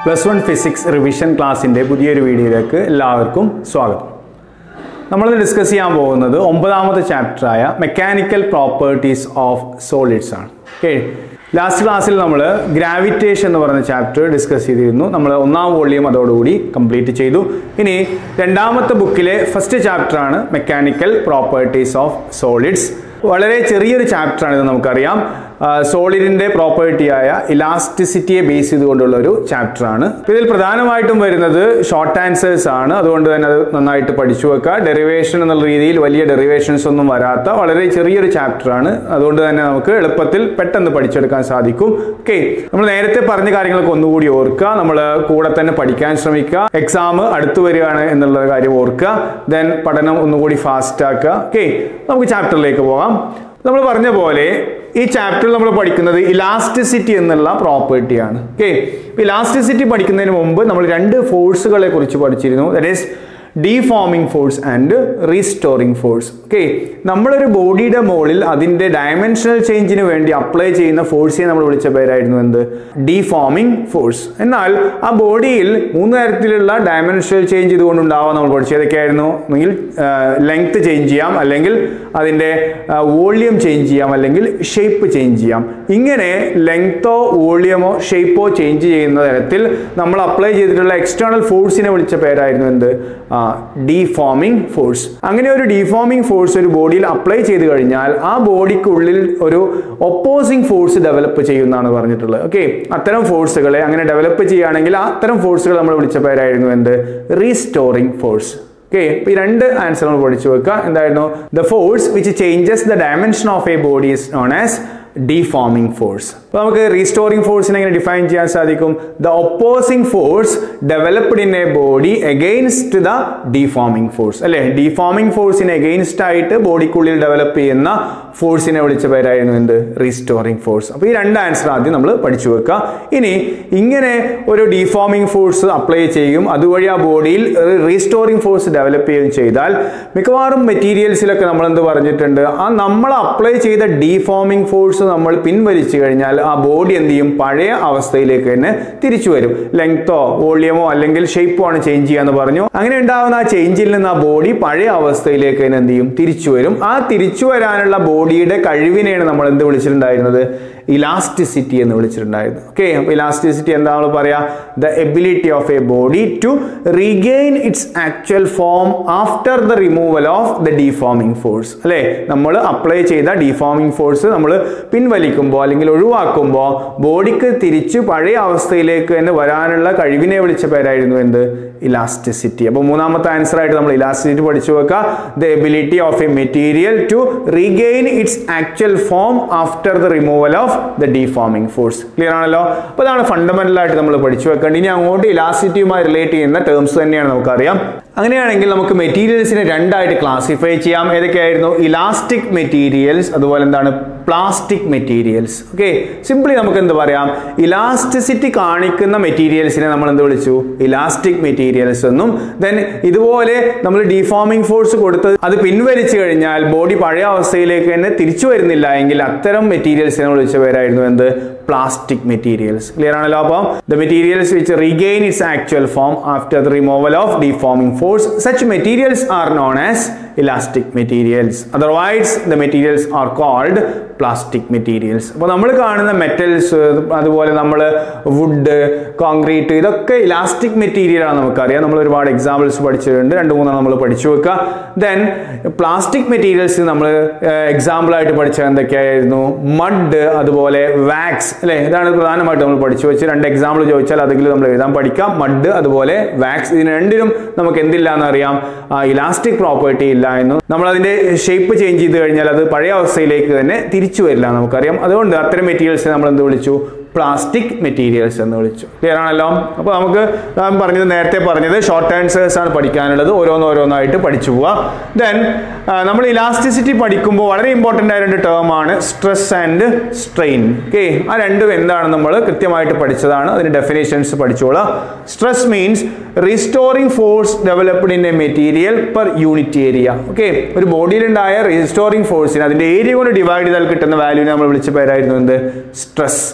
plus one physics revision ക്ലാസ്സിൻ്റെ പുതിയൊരു വീഡിയോയിലേക്ക് എല്ലാവർക്കും സ്വാഗതം നമ്മളിന്ന് ഡിസ്കസ് ചെയ്യാൻ പോകുന്നത് ഒമ്പതാമത്തെ ചാപ്റ്ററായ മെക്കാനിക്കൽ പ്രോപ്പർട്ടീസ് ഓഫ് സോളിഡ്സ് ആണ് ഓക്കെ ലാസ്റ്റ് ക്ലാസ്സിൽ നമ്മൾ ഗ്രാവിറ്റേഷൻ എന്ന് പറയുന്ന ചാപ്റ്റർ ഡിസ്കസ് ചെയ്തിരുന്നു നമ്മൾ ഒന്നാം വോളിയം അതോടുകൂടി കംപ്ലീറ്റ് ചെയ്തു ഇനി രണ്ടാമത്തെ ബുക്കിലെ ഫസ്റ്റ് ചാപ്റ്ററാണ് മെക്കാനിക്കൽ പ്രോപ്പർട്ടീസ് ഓഫ് സോളിഡ്സ് വളരെ ചെറിയൊരു ചാപ്റ്ററാണ് ഇത് നമുക്കറിയാം സോളിഡിന്റെ പ്രോപ്പർട്ടിയായ ഇലാസ്റ്റിസിറ്റിയെ ബേസ് ചെയ്തുകൊണ്ടുള്ള ഒരു ചാപ്റ്ററാണ് ഇതിൽ പ്രധാനമായിട്ടും വരുന്നത് ഷോർട്ട് ആൻസേഴ്സ് ആണ് അതുകൊണ്ട് തന്നെ അത് നന്നായിട്ട് പഠിച്ചു വെക്കുക ഡെറിവേഷൻ എന്നുള്ള രീതിയിൽ വലിയ ഡെറിവേഷൻസ് ഒന്നും വരാത്ത വളരെ ചെറിയൊരു ചാപ്റ്ററാണ് അതുകൊണ്ട് തന്നെ നമുക്ക് എളുപ്പത്തിൽ പെട്ടെന്ന് പഠിച്ചെടുക്കാൻ സാധിക്കും ഓക്കെ നമ്മൾ നേരത്തെ പറഞ്ഞ കാര്യങ്ങളൊക്കെ ഒന്നുകൂടി ഓർക്കുക നമ്മൾ കൂടെ തന്നെ പഠിക്കാൻ ശ്രമിക്കുക എക്സാം അടുത്ത് വരികയാണ് എന്നുള്ള കാര്യം ഓർക്കുക ദെൻ പഠനം ഒന്നുകൂടി ഫാസ്റ്റ് ആക്കുക ഓക്കെ നമുക്ക് ചാപ്റ്ററിലേക്ക് പോകാം നമ്മൾ പറഞ്ഞ പോലെ ഈ ചാപ്റ്ററിൽ നമ്മൾ പഠിക്കുന്നത് ഇലാസ്റ്റിസിറ്റി എന്നുള്ള പ്രോപ്പർട്ടിയാണ് ഓക്കെ ഇലാസ്റ്റിസിറ്റി പഠിക്കുന്നതിന് മുമ്പ് നമ്മൾ രണ്ട് ഫോഴ്സുകളെ കുറിച്ച് പഠിച്ചിരുന്നു that is deforming force and restoring force okay നമ്മളൊരു ബോഡിയുടെ മുകളിൽ അതിൻ്റെ ഡയമെൻഷണൽ ചേഞ്ചിന് വേണ്ടി അപ്ലൈ ചെയ്യുന്ന ഫോഴ്സിനെ നമ്മൾ വിളിച്ച പേരായിരുന്നു എന്ത് ഡീഫോമിംഗ് ഫോഴ്സ് എന്നാൽ ആ ബോഡിയിൽ മൂന്ന് തരത്തിലുള്ള ഡയമെൻഷണൽ ചേഞ്ച് ഇതുകൊണ്ട് ഉണ്ടാവാൻ നമ്മൾ പഠിച്ചത് ഏതൊക്കെയായിരുന്നു ഒന്നുകിൽ ലെങ്ത് ചേഞ്ച് ചെയ്യാം അല്ലെങ്കിൽ അതിൻ്റെ വോള്യം ചേഞ്ച് ചെയ്യാം അല്ലെങ്കിൽ ഷേപ്പ് ചേഞ്ച് ചെയ്യാം ഇങ്ങനെ ലെങ്തോ വോള്യമോ ഷേപ്പോ ചേഞ്ച് ചെയ്യുന്ന തരത്തിൽ നമ്മൾ അപ്ലൈ ചെയ്തിട്ടുള്ള എക്സ്റ്റേണൽ ഫോഴ്സിനെ വിളിച്ച പേരായിരുന്നു എന്ത് ഡീഫോമിംഗ് ഫോഴ്സ് അങ്ങനെ ഒരു ഡീഫോമിംഗ് ഫോഴ്സ് ഒരു ബോഡിയിൽ അപ്ലൈ ചെയ്ത് കഴിഞ്ഞാൽ ആ ബോഡിക്കുള്ളിൽ ഒരു ഒപ്പോസിങ് ഫോഴ്സ് ഡെവലപ്പ് ചെയ്യുന്നതാണ് പറഞ്ഞിട്ടുള്ളത് ഓക്കെ അത്തരം ഫോഴ്സുകളെ അങ്ങനെ ഡെവലപ്പ് ചെയ്യുകയാണെങ്കിൽ അത്തരം ഫോഴ്സുകൾ നമ്മൾ വിളിച്ച പേരായിരുന്നു എന്ത് റീസ്റ്റോറിംഗ് ഫോഴ്സ് ഓക്കെ ഈ രണ്ട് ആൻസർ നമ്മൾ പഠിച്ചു വെക്കുക എന്തായിരുന്നു the force which changes the dimension of a body is known as deforming force അപ്പോൾ നമുക്ക് റീസ്റ്റോറിംഗ് ഫോഴ്സിനെ എങ്ങനെ ഡിഫൈൻ ചെയ്യാൻ സാധിക്കും the opposing force developed in a body against the deforming force അല്ലെ ഡീഫോമിംഗ് ഫോഴ്സിന് അഗെയിൻസ്റ്റ് ആയിട്ട് ബോഡിക്കുള്ളിൽ ഡെവലപ്പ് ചെയ്യുന്ന ഫോഴ്സിനെ വിളിച്ച പേരായിരുന്നു എന്ത് റീസ്റ്റോറിംഗ് ഫോഴ്സ് അപ്പോൾ ഈ രണ്ട് ആൻസർ ആദ്യം നമ്മൾ പഠിച്ചു വെക്കുക ഇനി ഇങ്ങനെ ഒരു ഡീഫോമിംഗ് ഫോഴ്സ് അപ്ലൈ ചെയ്യും അതുവഴി ആ ബോഡിയിൽ റീസ്റ്റോറിംഗ് ഫോഴ്സ് ഡെവലപ്പ് ചെയ്യുകയും ചെയ്താൽ മിക്കവാറും മെറ്റീരിയൽസിലൊക്കെ നമ്മൾ എന്ത് പറഞ്ഞിട്ടുണ്ട് ആ നമ്മൾ അപ്ലൈ ചെയ്ത ഡീഫോമിംഗ് ഫോഴ്സ് നമ്മൾ പിൻവലിച്ചു കഴിഞ്ഞാൽ ആ ബോഡി എന്ത് ചെയ്യും പഴയ അവസ്ഥയിലേക്ക് തന്നെ തിരിച്ചു വരും ലെങ്തോ വോള്യമോ അല്ലെങ്കിൽ ഷേപ്പോ ആണ് ചേഞ്ച് ചെയ്യാന്ന് പറഞ്ഞു അങ്ങനെ ഉണ്ടാകുന്ന ആ ചേഞ്ചിൽ നിന്ന് ആ ബോഡി പഴയ അവസ്ഥയിലേക്ക് തന്നെ എന്ത് ചെയ്യും തിരിച്ചു വരും ആ തിരിച്ചു വരാനുള്ള ബോഡിയുടെ കഴിവിനെയാണ് നമ്മൾ എന്ത് വിളിച്ചിട്ടുണ്ടായിരുന്നത് ഇലാസ്റ്റിസിറ്റി എന്ന് വിളിച്ചിട്ടുണ്ടായിരുന്നു ഓക്കെ അപ്പോൾ ഇലാസ്റ്റിസിറ്റി എന്താ നമ്മൾ പറയാ the ability of a body to regain its actual form after the removal of the deforming force അല്ലേ നമ്മൾ അപ്ലൈ ചെയ്ത ഡീഫോമിംഗ് ഫോഴ്സ് നമ്മൾ പിൻവലിക്കുമ്പോൾ അല്ലെങ്കിൽ ഒഴിവാക്കുമ്പോൾ ബോഡിക്ക് തിരിച്ച് പഴയ അവസ്ഥയിലേക്ക് തന്നെ വരാനുള്ള കഴിവിനെ വിളിച്ച പേരായിരുന്നു എന്ത് ഇലാസ്റ്റിസിറ്റി അപ്പോൾ മൂന്നാമത്തെ ആൻസർ ആയിട്ട് നമ്മൾ ഇലാസ്റ്റിസിറ്റി പഠിച്ചു വെക്കുക the ability of a material to regain its actual form after the removal of the deforming force clear ആണല്ലോ അപ്പോൾ അതാണ് ഫണ്ടമെന്റൽ ആയിട്ട് നമ്മൾ പഠിച്ചു വെക്കേണ്ടത് ഇനി അങ്ങോട്ട് ഇലാസ്റ്റിറ്റിയുമായി റിലേറ്റ് ചെയ്യുന്ന ടേംസ് തന്നെയാണ് നമുക്കറിയാം അങ്ങനെയാണെങ്കിൽ നമുക്ക് മെറ്റീരിയൽസിനെ രണ്ടായിട്ട് ക്ലാസിഫൈ ചെയ്യാം ഏതൊക്കെയായിരുന്നു ഇലാസ്റ്റിക് മെറ്റീരിയൽസ് അതുപോലെ എന്താണ് പ്ലാസ്റ്റിക് മെറ്റീരിയൽസ് ഓക്കെ സിംപ്ലി നമുക്ക് എന്ത് പറയാം ഇലാസ്റ്റിസിറ്റി കാണിക്കുന്ന മെറ്റീരിയൽസിനെ നമ്മൾ എന്ത് വിളിച്ചു ഇലാസ്റ്റിക് മെറ്റീരിയൽസ് എന്നും ദെൻ ഇതുപോലെ നമ്മൾ ഡീഫോമിംഗ് ഫോഴ്സ് കൊടുത്ത് അത് പിൻവലിച്ചു കഴിഞ്ഞാൽ ബോഡി പഴയ അവസ്ഥയിലേക്ക് തന്നെ തിരിച്ചു വരുന്നില്ല എങ്കിൽ അത്തരം മെറ്റീരിയൽസിനെ വിളിച്ച പേരായിരുന്നു എന്ത് പ്ലാസ്റ്റിക് മെറ്റീരിയൽസ് ക്ലിയർ ആണല്ലോ അപ്പം the materials which regain its actual form after the removal of deforming force such materials are known as elastic materials otherwise the materials are called plastic materials അപ്പോൾ നമ്മൾ കാണുന്ന മെറ്റൽസ് അതുപോലെ നമ്മൾ wood concrete ഇതൊക്കെ elastic material ആണ് നമുക്കറിയാം നമ്മൾ ഒരുപാട് എക്സാമ്പിൾസ് പഠിച്ചിട്ടുണ്ട് രണ്ട് മൂന്നെണ്ണം നമ്മൾ പഠിച്ചു വെക്കുക ദെൻ പ്ലാസ്റ്റിക് മെറ്റീരിയൽസ് നമ്മൾ എക്സാമ്പിൾ ആയിട്ട് പഠിച്ചത് എന്തൊക്കെയായിരുന്നു മഡ് അതുപോലെ വാക്സ് അല്ലേ ഇതാണ് പ്രധാനമായിട്ട് നമ്മൾ പഠിച്ചു വെച്ച് രണ്ട് എക്സാമ്പിൾ ചോദിച്ചാൽ അതെങ്കിലും നമ്മൾ എഴുതാൻ പഠിക്കാം മഡ് അതുപോലെ വാക്സ് ഇതിന് രണ്ടിനും നമുക്ക് എന്തില്ല എന്നറിയാം ഇലാസ്റ്റിക് പ്രോപ്പർട്ടി ഇല്ല എന്നും നമ്മൾ അതിന്റെ ഷേപ്പ് ചേഞ്ച് ചെയ്ത് കഴിഞ്ഞാൽ അത് പഴയ അവസ്ഥയിലേക്ക് തന്നെ തിരിച്ചു വരില്ല നമുക്കറിയാം അതുകൊണ്ട് അത്തരം മെറ്റീരിയൽസിനെ നമ്മൾ എന്ത് വിളിച്ചു പ്ലാസ്റ്റിക് മെറ്റീരിയൽസ് എന്ന് വിളിച്ചു ക്ലിയർ ആണല്ലോ അപ്പോൾ നമുക്ക് ഞാൻ പറഞ്ഞത് നേരത്തെ പറഞ്ഞത് ഷോർട്ട് ആൻസേഴ്സ് ആണ് പഠിക്കാനുള്ളത് ഓരോന്നോരോന്നായിട്ട് പഠിച്ചു പോവുക ദെൻ നമ്മൾ ഇലാസ്റ്റിസിറ്റി പഠിക്കുമ്പോൾ വളരെ ഇമ്പോർട്ടൻ്റ് ആയ രണ്ട് ടേം ആണ് സ്ട്രെസ് ആൻഡ് സ്ട്രെയിൻ ഓക്കെ ആ രണ്ടും എന്താണ് നമ്മൾ കൃത്യമായിട്ട് പഠിച്ചതാണ് അതിന് ഡെഫിനേഷൻസ് പഠിച്ചോളാം stress means restoring force developed in a material per unit area okay ഒരു ബോഡിയിലുണ്ടായ റീസ്റ്റോറിംഗ് ഫോഴ്സിന് അതിന്റെ ഏരിയ കൊണ്ട് ഡിവൈഡ് ചെയ്താൽ കിട്ടുന്ന വാല്യൂനെ നമ്മൾ വിളിച്ച പേരായിരുന്നു എന്ത് സ്ട്രെസ് അപ്പോൾ നമുക്ക്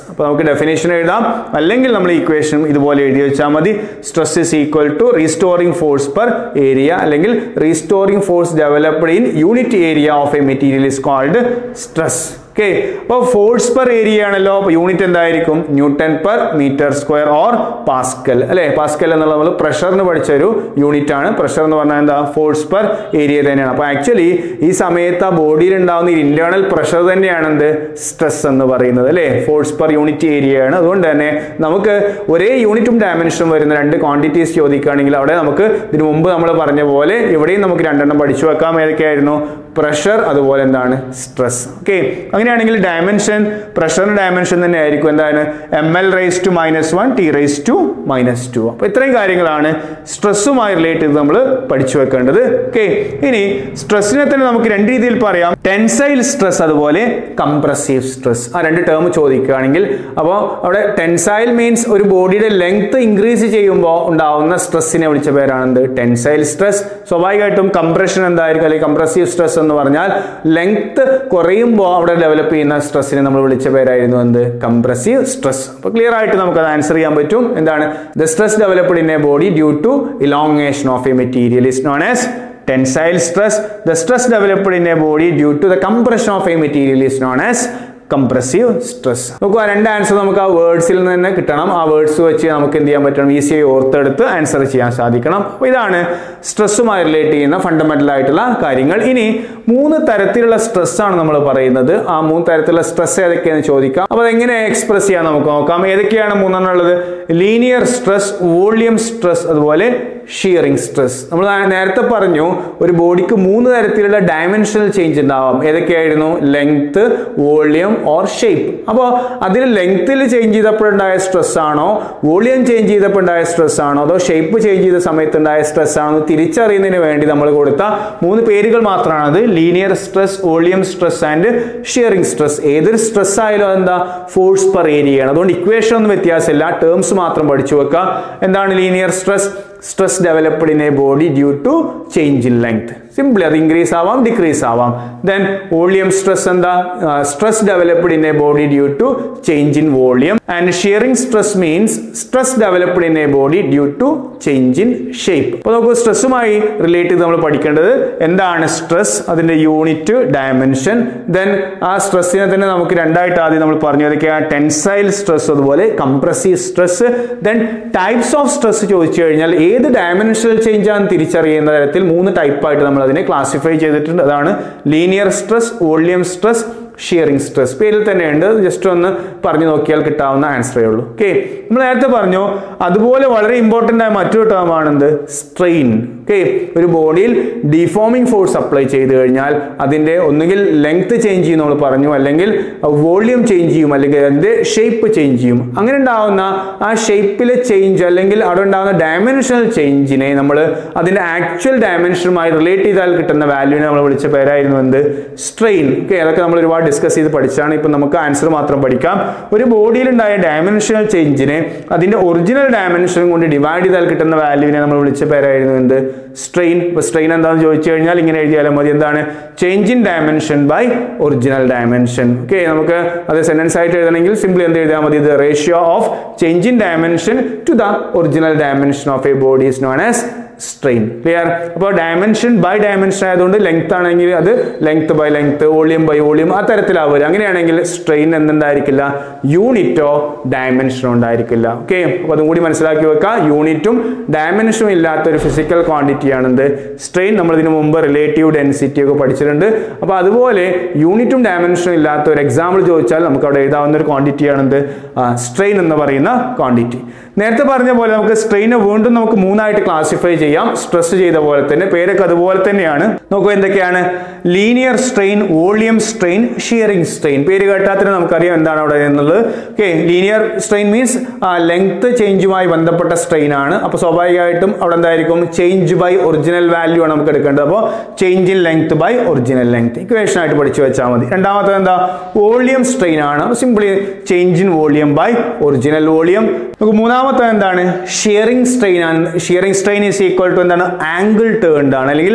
ഡെഫിനേഷൻ എഴുതാം അല്ലെങ്കിൽ നമ്മൾ ഇക്വേഷൻ ഇതുപോലെ എഴുതി വെച്ചാൽ മതി stress is equal to restoring force per area അല്ലെങ്കിൽ restoring force developed in unit area of a material is called stress okay അപ്പോൾ ഫോഴ്സ് പെർ ഏരിയ ആണല്ലോ അപ്പോൾ യൂണിറ്റ് എന്തായിരിക്കും newton per metre square or pascal അല്ലെ pascal എന്നുള്ള നമ്മൾ പ്രഷറിന് പഠിച്ച ഒരു യൂണിറ്റ് ആണ് പ്രഷർ എന്ന് പറഞ്ഞാൽ എന്താ ഫോഴ്സ് പെർ ഏരിയ തന്നെയാണ് അപ്പോൾ ആക്ച്വലി ഈ സമയത്ത് ആ ബോഡിയിൽ ഉണ്ടാകുന്ന ഈ ഇന്റേണൽ പ്രഷർ തന്നെയാണ് എന്ത് സ്ട്രെസ് എന്ന് പറയുന്നത് അല്ലേ ഫോഴ്സ് പെർ യൂണിറ്റ് ഏരിയ ആണ് അതുകൊണ്ട് തന്നെ നമുക്ക് ഒരേ യൂണിറ്റും ഡയമെൻഷനും വരുന്ന രണ്ട് ക്വാണ്ടിറ്റീസ് ചോദിക്കുകയാണെങ്കിൽ അവിടെ നമുക്ക് ഇതിനു മുമ്പ് നമ്മൾ പറഞ്ഞ പോലെ ഇവിടെയും നമുക്ക് രണ്ടെണ്ണം പഠിച്ചു വെക്കാം ഏതൊക്കെയായിരുന്നു പ്രഷർ അതുപോലെ എന്താണ് സ്ട്രെസ് ഓക്കെ അങ്ങനെയാണെങ്കിൽ ഡയമെൻഷൻ പ്രഷറിന് ഡയമെൻഷൻ തന്നെ ആയിരിക്കും എന്താണ് M L raise to minus one T raise to minus two അപ്പോൾ ഇത്രയും കാര്യങ്ങളാണ് സ്ട്രെസ്സുമായി റിലേറ്റ് ചെയ്ത് നമ്മൾ പഠിച്ചു വെക്കേണ്ടത് ഓക്കെ ഇനി സ്ട്രെസ്സിനെ തന്നെ നമുക്ക് രണ്ട് രീതിയിൽ പറയാം ടെൻസൈൽ സ്ട്രെസ് അതുപോലെ കംപ്രസീവ് സ്ട്രെസ് ആ രണ്ട് ടേം ചോദിക്കുകയാണെങ്കിൽ അപ്പോൾ അവിടെ ടെൻസൈൽ മീൻസ് ഒരു ബോഡിയുടെ ലെങ്ത് ഇൻക്രീസ് ചെയ്യുമ്പോൾ ഉണ്ടാവുന്ന സ്ട്രെസ്സിനെ വിളിച്ച പേരാണെന്ത് ടെൻസൈൽ സ്ട്രെസ് സ്വാഭാവികമായിട്ടും കംപ്രഷൻ എന്തായിരിക്കും അല്ലെങ്കിൽ കംപ്രസീവ് സ്ട്രെസ് എന്ന് പറഞ്ഞാൽ ലെങ്ത് കുറയുമ്പോൾ അവിടെ ഡെവലപ്പ് ചെയ്യുന്ന സ്ട്രെസ്സിനെ നമ്മൾ വിളിച്ച പേരായിരുന്നു എന്ത് കംപ്രസീവ് സ്ട്രെസ് അപ്പോൾ ക്ലിയർ ആയിട്ട് നമുക്ക് അത് ആൻസർ ചെയ്യാൻ പറ്റും എന്താണ് the stress developed in a body due to elongation of a material is known as tensile stress the stress developed in a body due to the compression of a material is known as compressive stress നോക്കുക രണ്ട് answer നമുക്ക് ആ വേർഡ്സിൽ നിന്ന് തന്നെ കിട്ടണം ആ words വെച്ച് നമുക്ക് എന്ത് ചെയ്യാൻ പറ്റണം ഈസിയായി ഓർത്തെടുത്ത് ആൻസർ ചെയ്യാൻ സാധിക്കണം അപ്പോൾ ഇതാണ് സ്ട്രെസ്സുമായി റിലേറ്റ് ചെയ്യുന്ന ഫണ്ടമെന്റൽ ആയിട്ടുള്ള കാര്യങ്ങൾ ഇനി മൂന്ന് തരത്തിലുള്ള സ്ട്രെസ് ആണ് നമ്മൾ പറയുന്നത് ആ മൂന്ന് തരത്തിലുള്ള സ്ട്രെസ് ഏതൊക്കെയാണെന്ന് ചോദിക്കാം അപ്പോൾ അതെങ്ങനെ എക്സ്പ്രസ് ചെയ്യാൻ നമുക്ക് നോക്കാം ഏതൊക്കെയാണ് മൂന്നെണ്ണം ഉള്ളത് ലീനിയർ സ്ട്രെസ് വോളിയം സ്ട്രെസ് അതുപോലെ ഷിയറിംഗ് സ്ട്രെസ് നമ്മൾ നേരത്തെ പറഞ്ഞു ഒരു ബോഡിക്ക് മൂന്ന് തരത്തിലുള്ള ഡയമെൻഷണൽ ചേഞ്ച് ഉണ്ടാവാം ഏതൊക്കെയായിരുന്നു ലെങ്ത് വോളിയം ഓർ ഷേപ്പ് അപ്പോൾ അതിൽ ലെങ്ത്തിൽ ചേഞ്ച് ചെയ്തപ്പോഴുണ്ടായ സ്ട്രെസ് ആണോ വോളിയം ചേഞ്ച് ചെയ്തപ്പോൾ ഉണ്ടായ സ്ട്രെസ് ആണോ അതോ ഷേപ്പ് ചേഞ്ച് ചെയ്ത സമയത്ത് ഉണ്ടായ സ്ട്രെസ് ആണോ എന്ന് തിരിച്ചറിയുന്നതിന് വേണ്ടി നമ്മൾ കൊടുത്ത മൂന്ന് പേരുകൾ മാത്രമാണത് linear stress volume stress and shearing stress ഏതൊരു സ്ട്രെസ് ആയാലും എന്താ ഫോഴ്സ് പെർ ഏരിയ ആണ് അതുകൊണ്ട് ഇക്വേഷൻ ഒന്നും വ്യത്യാസമില്ല ടേംസ് മാത്രം പഠിച്ചു വെക്കുക എന്താണ് linear stress stress developed in a body due to change in length simply അത് ഇൻക്രീസ് ആവാം ഡിക്രീസ് ആവാം ദെൻ വോളിയം സ്ട്രെസ് എന്താ stress developed in a body due to change in volume and shearing stress means stress developed in a body due to change in shape അപ്പോൾ നമുക്ക് സ്ട്രെസ്സുമായി relate ചെയ്ത് നമ്മൾ പഠിക്കേണ്ടത് എന്താണ് സ്ട്രെസ് അതിന്റെ യൂണിറ്റ് ഡയമെൻഷൻ ദെൻ ആ സ്ട്രെസ്സിനെ തന്നെ നമുക്ക് രണ്ടായിട്ട് ആദ്യം നമ്മൾ പറഞ്ഞു ഏതൊക്കെയാണ് ടെൻസൈൽ സ്ട്രെസ് അതുപോലെ compressive stress then types of stress ചോദിച്ചു കഴിഞ്ഞാൽ ഏത് ഡയമെൻഷണൽ ചേഞ്ച് ആണ് തിരിച്ചറിയുന്ന തരത്തിൽ മൂന്ന് ടൈപ്പായിട്ട് നമ്മൾ അതിനെ ക്ലാസിഫൈ ചെയ്തിട്ടുണ്ട് അതാണ് linear stress volume stress shearing stress പേരിൽ തന്നെയുണ്ട് ജസ്റ്റ് ഒന്ന് പറഞ്ഞു നോക്കിയാൽ കിട്ടാവുന്ന ആൻസറേ ഉള്ളൂ ഓക്കെ നമ്മൾ നേരത്തെ പറഞ്ഞു അതുപോലെ വളരെ ഇമ്പോർട്ടൻ്റ് ആയ മറ്റൊരു ടേം ആണെന്ത് സ്ട്രെയിൻ ഓക്കെ ഒരു ബോഡിയിൽ ഡിഫോമിംഗ് ഫോഴ്സ് അപ്ലൈ ചെയ്ത് കഴിഞ്ഞാൽ അതിൻ്റെ ഒന്നുകിൽ ലെങ്ത് ചേഞ്ച് ചെയ്യും നമ്മൾ പറഞ്ഞു അല്ലെങ്കിൽ വോളിയം ചേഞ്ച് ചെയ്യും അല്ലെങ്കിൽ അതിൻ്റെ ഷേപ്പ് ചേഞ്ച് ചെയ്യും അങ്ങനെ ഉണ്ടാവുന്ന ആ ഷേപ്പിലെ ചേഞ്ച് അല്ലെങ്കിൽ അവിടെ ഉണ്ടാകുന്ന ഡയമെൻഷണൽ ചേഞ്ചിനെ നമ്മൾ അതിൻ്റെ ആക്ച്വൽ ഡയമെൻഷനുമായി റിലേറ്റ് ചെയ്താൽ കിട്ടുന്ന വാല്യൂവിനെ നമ്മൾ വിളിച്ച പേരായിരുന്നു എന്ത് സ്ട്രെയിൻ ഓക്കെ അതൊക്കെ നമ്മൾ ഒരുപാട് ഡിസ്കസ് ചെയ്ത് പഠിച്ചാണ് ഇപ്പം നമുക്ക് ആൻസർ മാത്രം പഠിക്കാം ഒരു ബോഡിയിൽ ഉണ്ടായ ഡയമെൻഷണൽ ചേഞ്ചിനെ അതിൻ്റെ ഒറിജിനൽ ഡയമെൻഷനും കൊണ്ട് ഡിവൈഡ് ചെയ്താൽ കിട്ടുന്ന വാല്യൂവിനെ നമ്മൾ വിളിച്ച പേരായിരുന്നു എന്ത് സ്ട്രെയിൻ ഇപ്പോൾ സ്ട്രെയിൻ എന്താണെന്ന് ചോദിച്ചു കഴിഞ്ഞാൽ ഇങ്ങനെ എഴുതിയാലും മതി എന്താണ് change in dimension by original dimension okay നമുക്ക് അത് സെന്റൻസ് ആയിട്ട് എഴുതണമെങ്കിൽ സിംപ്ലി എന്ത് എഴുതിയാൽ മതി ഇത് ratio of change in dimension to the original dimension of a body is known as strain clear അപ്പോൾ ഡയമെൻഷൻ ബൈ ഡയമെൻഷൻ ആയതുകൊണ്ട് ലെങ്ത് ആണെങ്കിൽ അത് length by length volume by volume ആ തരത്തിലാവുക അങ്ങനെയാണെങ്കിൽ സ്ട്രെയിൻ എന്തുണ്ടായിരിക്കില്ല യൂണിറ്റോ ഡയമെൻഷനോ ഉണ്ടായിരിക്കില്ല ഓക്കെ അപ്പോൾ അതും കൂടി മനസ്സിലാക്കി വെക്കുക യൂണിറ്റും ഡയമെൻഷനും ഇല്ലാത്ത ഒരു ഫിസിക്കൽ ക്വാണ്ടിറ്റി ആണെന്ത് സ്ട്രെയിൻ നമ്മൾ ഇതിനു മുമ്പ് റിലേറ്റീവ് ഡെൻസിറ്റി ഒക്കെ പഠിച്ചിട്ടുണ്ട് അപ്പോൾ അതുപോലെ യൂണിറ്റും ഡയമെൻഷനും ഇല്ലാത്ത ഒരു എക്സാമ്പിൾ ചോദിച്ചാൽ നമുക്ക് അവിടെ എഴുതാവുന്ന ഒരു ക്വാണ്ടിറ്റി ആണെന്ത് സ്ട്രെയിൻ എന്ന് പറയുന്ന ക്വാണ്ടിറ്റി നേരത്തെ പറഞ്ഞ പോലെ നമുക്ക് സ്ട്രെയിനെ വീണ്ടും നമുക്ക് മൂന്നായിട്ട് ക്ലാസിഫൈ ചെയ്യാം സ്ട്രെസ് ചെയ്ത പോലെ തന്നെ പേരൊക്കെ അതുപോലെ തന്നെയാണ് നോക്കൂ എന്തൊക്കെയാണ് linear strain volume strain shearing strain പേര് കേട്ടാത്തിന് നമുക്കറിയാം എന്താണ് അവിടെ എന്നുള്ളത് okay linear strain means length ചേഞ്ചുമായി ബന്ധപ്പെട്ട സ്ട്രെയിൻ ആണ് അപ്പോൾ സ്വാഭാവികമായിട്ടും അവിടെ എന്തായിരിക്കും ചേഞ്ച് ബൈ ഒറിജിനൽ വാല്യൂ ആണ് നമുക്ക് എടുക്കേണ്ടത് അപ്പോൾ change in length by original length equation ആയിട്ട് പഠിച്ചു വെച്ചാൽ മതി രണ്ടാമത്തത് എന്താ വോളിയം സ്ട്രെയിൻ ആണ് simply change in volume by original volume നമുക്ക് മൂന്നാമത്തെ എന്താണ് ഷിയറിംഗ് സ്ട്രെയിൻ ആണ് shearing strain is equal to എന്താണ് ആംഗിൾ ടേൺഡ് ആണ് അല്ലെങ്കിൽ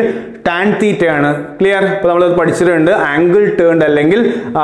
ടാൻ തീറ്റയാണ് ക്ലിയർ അപ്പോൾ നമ്മൾ പഠിച്ചിട്ടുണ്ട് ആംഗിൾ ടേൺഡ് അല്ലെങ്കിൽ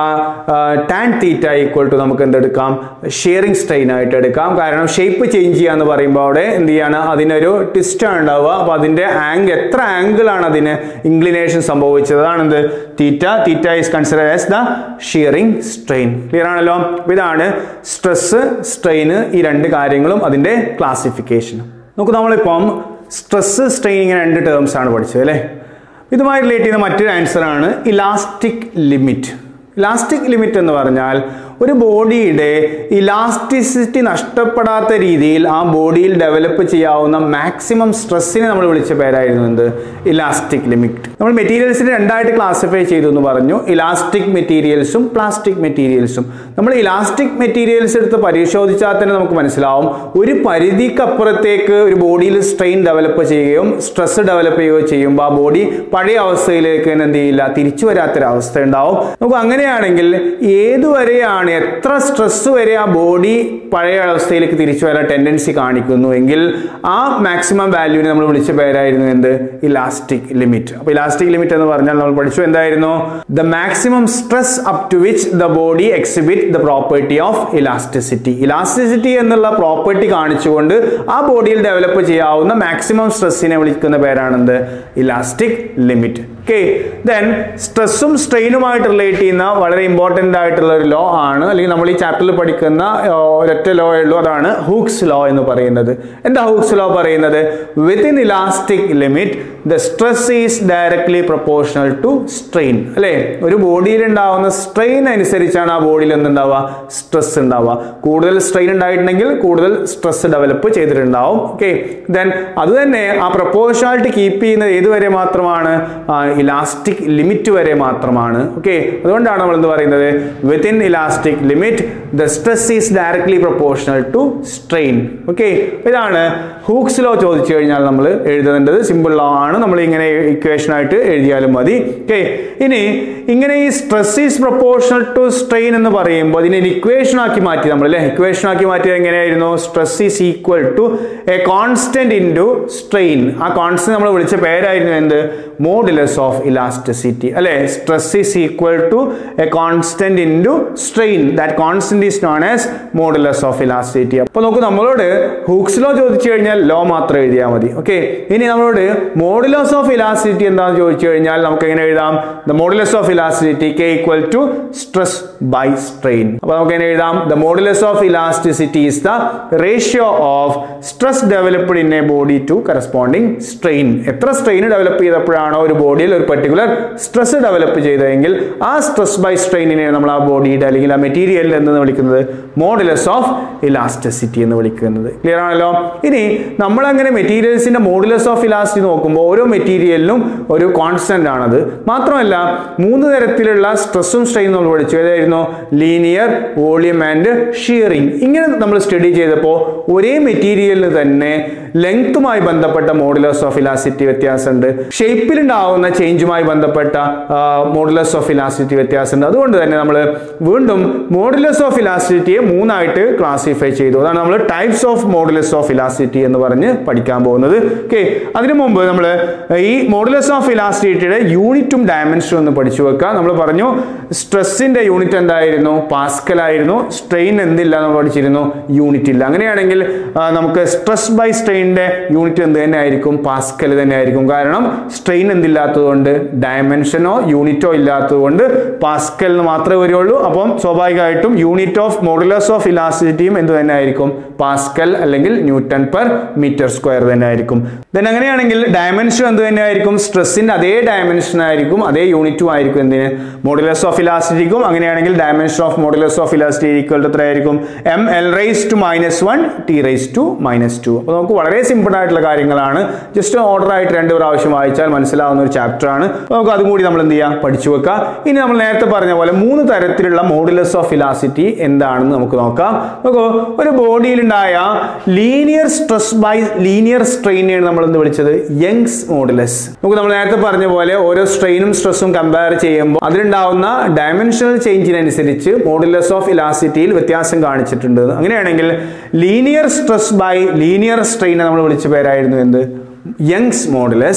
ടാൻ തീറ്റ ഈക്വൽ ടു നമുക്ക് എന്തെടുക്കാം ഷെയറിംഗ് സ്ട്രെയിൻ ആയിട്ട് എടുക്കാം കാരണം ഷേപ്പ് ചേഞ്ച് ചെയ്യാന്ന് പറയുമ്പോൾ അവിടെ എന്ത് ചെയ്യാണ് അതിനൊരു ട്വിസ്റ്റാണ് ഉണ്ടാവുക അപ്പോൾ അതിന്റെ ആംഗിൾ എത്ര ആംഗിൾ ആണ് അതിന് ഇൻക്ലിനേഷൻ സംഭവിച്ചത് അതാണെന്ത് theta theta is consider as the shearing strain clear ആണല്ലോ അപ്പോൾ ഇതാണ് സ്ട്രെസ് സ്ട്രെയിൻ ഈ രണ്ട് കാര്യങ്ങളും അതിന്റെ ക്ലാസിഫിക്കേഷൻ നമുക്ക് നമ്മളിപ്പം സ്ട്രെസ് സ്ട്രെയിൻ ഇങ്ങനെ രണ്ട് ടേംസ് ആണ് പഠിച്ചത് അല്ലേ ഇതുമായി റിലേറ്റ് ചെയ്യുന്ന മറ്റൊരു ആൻസർ ആണ് ഇലാസ്റ്റിക് ലിമിറ്റ് ഇലാസ്റ്റിക് ലിമിറ്റ് എന്ന് പറഞ്ഞാൽ ഒരു ബോഡിയുടെ ഇലാസ്റ്റിസിറ്റി നഷ്ടപ്പെടാത്ത രീതിയിൽ ആ ബോഡിയിൽ ഡെവലപ്പ് ചെയ്യാവുന്ന മാക്സിമം സ്ട്രെസ്സിനെ നമ്മൾ വിളിച്ച പേരായിരുന്നു എന്ത് ഇലാസ്റ്റിക് ലിമിറ്റ് നമ്മൾ മെറ്റീരിയൽസിനെ രണ്ടായിട്ട് ക്ലാസിഫൈ ചെയ്തു എന്ന് പറഞ്ഞു ഇലാസ്റ്റിക് മെറ്റീരിയൽസും പ്ലാസ്റ്റിക് മെറ്റീരിയൽസും നമ്മൾ ഇലാസ്റ്റിക് മെറ്റീരിയൽസ് എടുത്ത് പരിശോധിച്ചാൽ തന്നെ നമുക്ക് മനസ്സിലാവും ഒരു പരിധിക്കപ്പുറത്തേക്ക് ഒരു ബോഡിയിൽ സ്ട്രെയിൻ ഡെവലപ്പ് ചെയ്യുകയും സ്ട്രെസ് ഡെവലപ്പ് ചെയ്യുകയോ ചെയ്യുമ്പോൾ ആ ബോഡി പഴയ അവസ്ഥയിലേക്ക് തന്നെ എന്ത് ചെയ്യില്ല തിരിച്ചു വരാത്തൊരവസ്ഥ ഉണ്ടാവും നമുക്ക് അങ്ങനെയാണെങ്കിൽ ഏതുവരെയാണ് എത്ര സ്ട്രെസ് വരെ ആ ബോഡി പഴയ അവസ്ഥയിലേക്ക് തിരിച്ചു വരാൻ ടെൻഡൻസി കാണിക്കുന്നു എങ്കിൽ ആ മാക്സിമം വാല്യൂവിനെ നമ്മൾ വിളിച്ച പേരായിരുന്നു എന്ത് ഇലാസ്റ്റിക് ലിമിറ്റ് അപ്പോൾ ഇലാസ്റ്റിക് ലിമിറ്റ് എന്ന് പറഞ്ഞാൽ നമ്മൾ പഠിച്ചു എന്തായിരുന്നു the maximum stress up to which the body exhibit the property of elasticity elasticity എന്നുള്ള പ്രോപ്പർട്ടി കാണിച്ചുകൊണ്ട് ആ ബോഡിയിൽ ഡെവലപ്പ് ചെയ്യാവുന്ന മാക്സിമം സ്ട്രെസ്സിനെ വിളിക്കുന്ന പേരാണെന്ത് ഇലാസ്റ്റിക് ലിമിറ്റ് ഓക്കെ ദെൻ സ്ട്രെസ്സും സ്ട്രെയിനുമായിട്ട് റിലേറ്റ് ചെയ്യുന്ന വളരെ ഇമ്പോർട്ടൻ്റ് ആയിട്ടുള്ള ഒരു ലോ ആണ് അല്ലെങ്കിൽ നമ്മൾ ഈ ചാപ്റ്ററിൽ പഠിക്കുന്ന ആ, ഒരൊറ്റ ലോ ഉള്ളൂ അതാണ് ഹൂക്സ് ലോ എന്ന് പറയുന്നത് എന്താ ഹൂക്സ് ലോ പറയുന്നത് within elastic limit the stress is directly proportional to strain അല്ലേ ഒരു ബോഡിയിൽ ഉണ്ടാവുന്ന സ്ട്രെയിൻ അനുസരിച്ചാണ് ആ ബോഡിയിൽ എന്തുണ്ടാവുക സ്ട്രെസ് ഉണ്ടാവുക കൂടുതൽ സ്ട്രെയിൻ ഉണ്ടായിട്ടുണ്ടെങ്കിൽ കൂടുതൽ സ്ട്രെസ് ഡെവലപ്പ് ചെയ്തിട്ടുണ്ടാവും ഓക്കെ ദെൻ അത് തന്നെ ആ പ്രൊപ്പോർഷണാലിറ്റി കീപ്പ് ചെയ്യുന്നത് ഏതുവരെ മാത്രമാണ് ഇലാസ്റ്റിക് ലിമിറ്റ് വരെ മാത്രമാണ് ഓക്കെ അതുകൊണ്ടാണ് നമ്മൾ എന്ത് പറയുന്നത് within elastic limit the stress is directly proportional to strain okay ഇതാണ് ഹൂക്സ് ലോ ചോദിച്ചു കഴിഞ്ഞാൽ നമ്മൾ എഴുതേണ്ടത് സിമ്പിൾ ലോ ആണ് നമ്മൾ ഇങ്ങനെ ഇക്വേഷൻ ആയിട്ട് എഴുതിയാലും മതി ഓക്കെ ഇനി ഇങ്ങനെ ഈ stress is proportional to strain എന്ന് പറയുമ്പോൾ അതിനെ ഇക്വേഷൻ ആക്കി മാറ്റി നമ്മൾ അല്ലേ ഇക്വേഷൻ ആക്കി മാറ്റിയത് എങ്ങനെയായിരുന്നു stress is equal to a constant into strain ആ കോൺസ്റ്റന്റ് നമ്മൾ വിളിച്ച പേരായിരുന്നു എന്ത് മോഡുലസ് ഓഫ് ഇലാസ്റ്റിസിറ്റി അല്ലെ stress is equal to a constant into strain that constant is known as modulus of elasticity അപ്പോൾ നമുക്ക് നമ്മളോട് ഹൂക്സ് ലോ ചോദിച്ചു കഴിഞ്ഞാൽ ലോ മാത്രം എഴുതിയാൽ മതി ഓക്കെ ഇനി നമ്മളോട് മോഡുലസ് ഓഫ് ഇലാസ്റ്റിസിറ്റി എന്താണെന്ന് ചോദിച്ചു കഴിഞ്ഞാൽ നമുക്ക് എങ്ങനെ എഴുതാം the modulus of elasticity K equal to stress by strain അപ്പോൾ നമുക്ക് എങ്ങനെ എഴുതാം the modulus of elasticity is the ratio of stress developed in a body to corresponding strain എത്ര സ്ട്രെയിൻ ഡെവലപ്പ് ചെയ്തപ്പോഴാണോ ഒരു ബോഡിയിൽ ഒരു പെർട്ടിക്കുലർ സ്ട്രെസ് ഡെവലപ്പ് ചെയ്തതെങ്കിൽ ആ സ്ട്രെസ് ബൈ സ്ട്രെയിനിനെ നമ്മൾ ആ ബോഡിയുടെ അല്ലെങ്കിൽ ആ മെറ്റീരിയലിൽ എന്ന് വിളിക്കുന്നത് മോഡുലസ് ഓഫ് ഇലാസ്റ്റിസിറ്റി എന്ന് വിളിക്കുന്നത് ക്ലിയർ ആണല്ലോ ഇനി നമ്മൾ അങ്ങനെ മെറ്റീരിയൽസിന്റെ മോഡുലസ് ഓഫ് ഇലാസ്റ്റിറ്റി നോക്കുമ്പോൾ ഓരോ മെറ്റീരിയലിനും ഒരു കോൺസ്റ്റന്റ് ആണത് മാത്രമല്ല മൂന്ന് തരത്തിലുള്ള സ്ട്രെസ്സും സ്ട്രെയിനും നമ്മൾ പഠിച്ചു ഏതായിരുന്നു ലീനിയർ വോളിയം ആൻഡ് ഷിയറിംഗ് ഇങ്ങനെ നമ്മൾ സ്റ്റഡി ചെയ്തപ്പോൾ ഒരേ മെറ്റീരിയലിന് തന്നെ ലെങ്ത്തുമായി ബന്ധപ്പെട്ട മോഡുലസ് ഓഫ് ഇലാസിറ്റി വ്യത്യാസമുണ്ട് ഷേപ്പിലുണ്ടാവുന്ന ചേഞ്ചുമായി ബന്ധപ്പെട്ട മോഡുലസ് ഓഫ് ഇലാസിറ്റി വ്യത്യാസമുണ്ട് അതുകൊണ്ട് തന്നെ നമ്മൾ വീണ്ടും മോഡുലസ് ഓഫ് ഇലാസിറ്റിയെ മൂന്നായിട്ട് ക്ലാസിഫൈ ചെയ്തു അതാണ് നമ്മൾ types of modulus of elasticity എന്ന് പറഞ്ഞ് പഠിക്കാൻ പോകുന്നത് ഓക്കെ അതിനു മുമ്പ് നമ്മൾ ഈ മോഡുലസ് ഓഫ് ഇലാസ്റ്റിറ്റിയുടെ യൂണിറ്റും ഡയമെൻഷനും ഒന്ന് പഠിച്ചു വെക്കുക നമ്മൾ പറഞ്ഞു സ്ട്രെസ്സിന്റെ യൂണിറ്റ് എന്തായിരുന്നു പാസ്കൽ ആയിരുന്നു സ്ട്രെയിൻ എന്തില്ല എന്ന് പഠിച്ചിരുന്നു യൂണിറ്റ് ഇല്ല അങ്ങനെയാണെങ്കിൽ ആ, നമുക്ക് സ്ട്രെസ് ബൈ സ്ട്രെയിനിന്റെ യൂണിറ്റ് എന്ത് തന്നെ ആയിരിക്കും പാസ്കൽ തന്നെ ആയിരിക്കും കാരണം സ്ട്രെയിൻ എന്തില്ലാത്തതുകൊണ്ട് ഡയമെൻഷനോ യൂണിറ്റോ ഇല്ലാത്തതുകൊണ്ട് പാസ്കൽ എന്ന് മാത്രമേ വരുള്ളൂ അപ്പം സ്വാഭാവികമായിട്ടും യൂണിറ്റ് ഓഫ് മോഡുലസ് ഓഫ് ഇലാസ്റ്റിറ്റിയും എന്ത് തന്നെ ആയിരിക്കും പാസ്കൽ അല്ലെങ്കിൽ ന്യൂട്ടൺ പെർ മീറ്റർ സ്ക്വയർ തന്നെ ആയിരിക്കും ദെൻ അങ്ങനെയാണെങ്കിൽ ഡയമെൻഷൻ എന്ത് തന്നെ ആയിരിക്കും സ്ട്രെസ്സിന്റെ അതേ ഡയമെൻഷൻ ആയിരിക്കും അതേ യൂണിറ്റും ആയിരിക്കും എന്തിന് മോഡുലസ് ഓഫ് ഇലാസ്റ്റിറ്റിക്കും അങ്ങനെയാണെങ്കിൽ dimension of modulus of elasticity equal to എത്രയായിരിക്കും M L raise to minus one T raise to minus two അപ്പോൾ നമുക്ക് വളരെ സിമ്പിൾ ആയിട്ടുള്ള കാര്യങ്ങളാണ് ജസ്റ്റ് ഓർഡർ ആയിട്ട് രണ്ട് പ്രാവശ്യം വായിച്ചാൽ മനസ്സിലാവുന്ന ഒരു ചാപ്റ്റർ ആണ് അപ്പോൾ നമുക്ക് അതും കൂടി നമ്മൾ എന്ത് ചെയ്യാം പഠിച്ചു വെക്കാം ഇനി നമ്മൾ നേരത്തെ പറഞ്ഞ പോലെ മൂന്ന് തരത്തിലുള്ള മോഡുലസ് ഓഫ് ഇലാസിറ്റി എന്താണെന്ന് നമുക്ക് നോക്കാം നോക്കൂ ഒരു ബോഡിയിലുണ്ടായ ലീനിയർ സ്ട്രെസ് ബൈ ലീനിയർ സ്ട്രെയിനെയാണ് നമ്മൾ എന്ത് വിളിച്ചത് യങ്സ് മോഡുലസ് നമുക്ക് നമ്മൾ നേരത്തെ പറഞ്ഞ പോലെ ഓരോ സ്ട്രെയിനും സ്ട്രെസ്സും കമ്പയർ ചെയ്യുമ്പോൾ അതിലുണ്ടാവുന്ന ഡയമെൻഷണൽ ചേഞ്ചിനനുസരിച്ച് മോഡുലസ് ഓഫ് ഇലാസിറ്റിയിൽ വ്യത്യാസം കാണിച്ചിട്ടുണ്ട് അങ്ങനെയാണെങ്കിൽ ലീനിയർ സ്ട്രെസ് ബൈ ലീനിയർ സ്ട്രെയിനെ നമ്മൾ വിളിച്ച പേരായിരുന്നു എന്ത് Young's modulus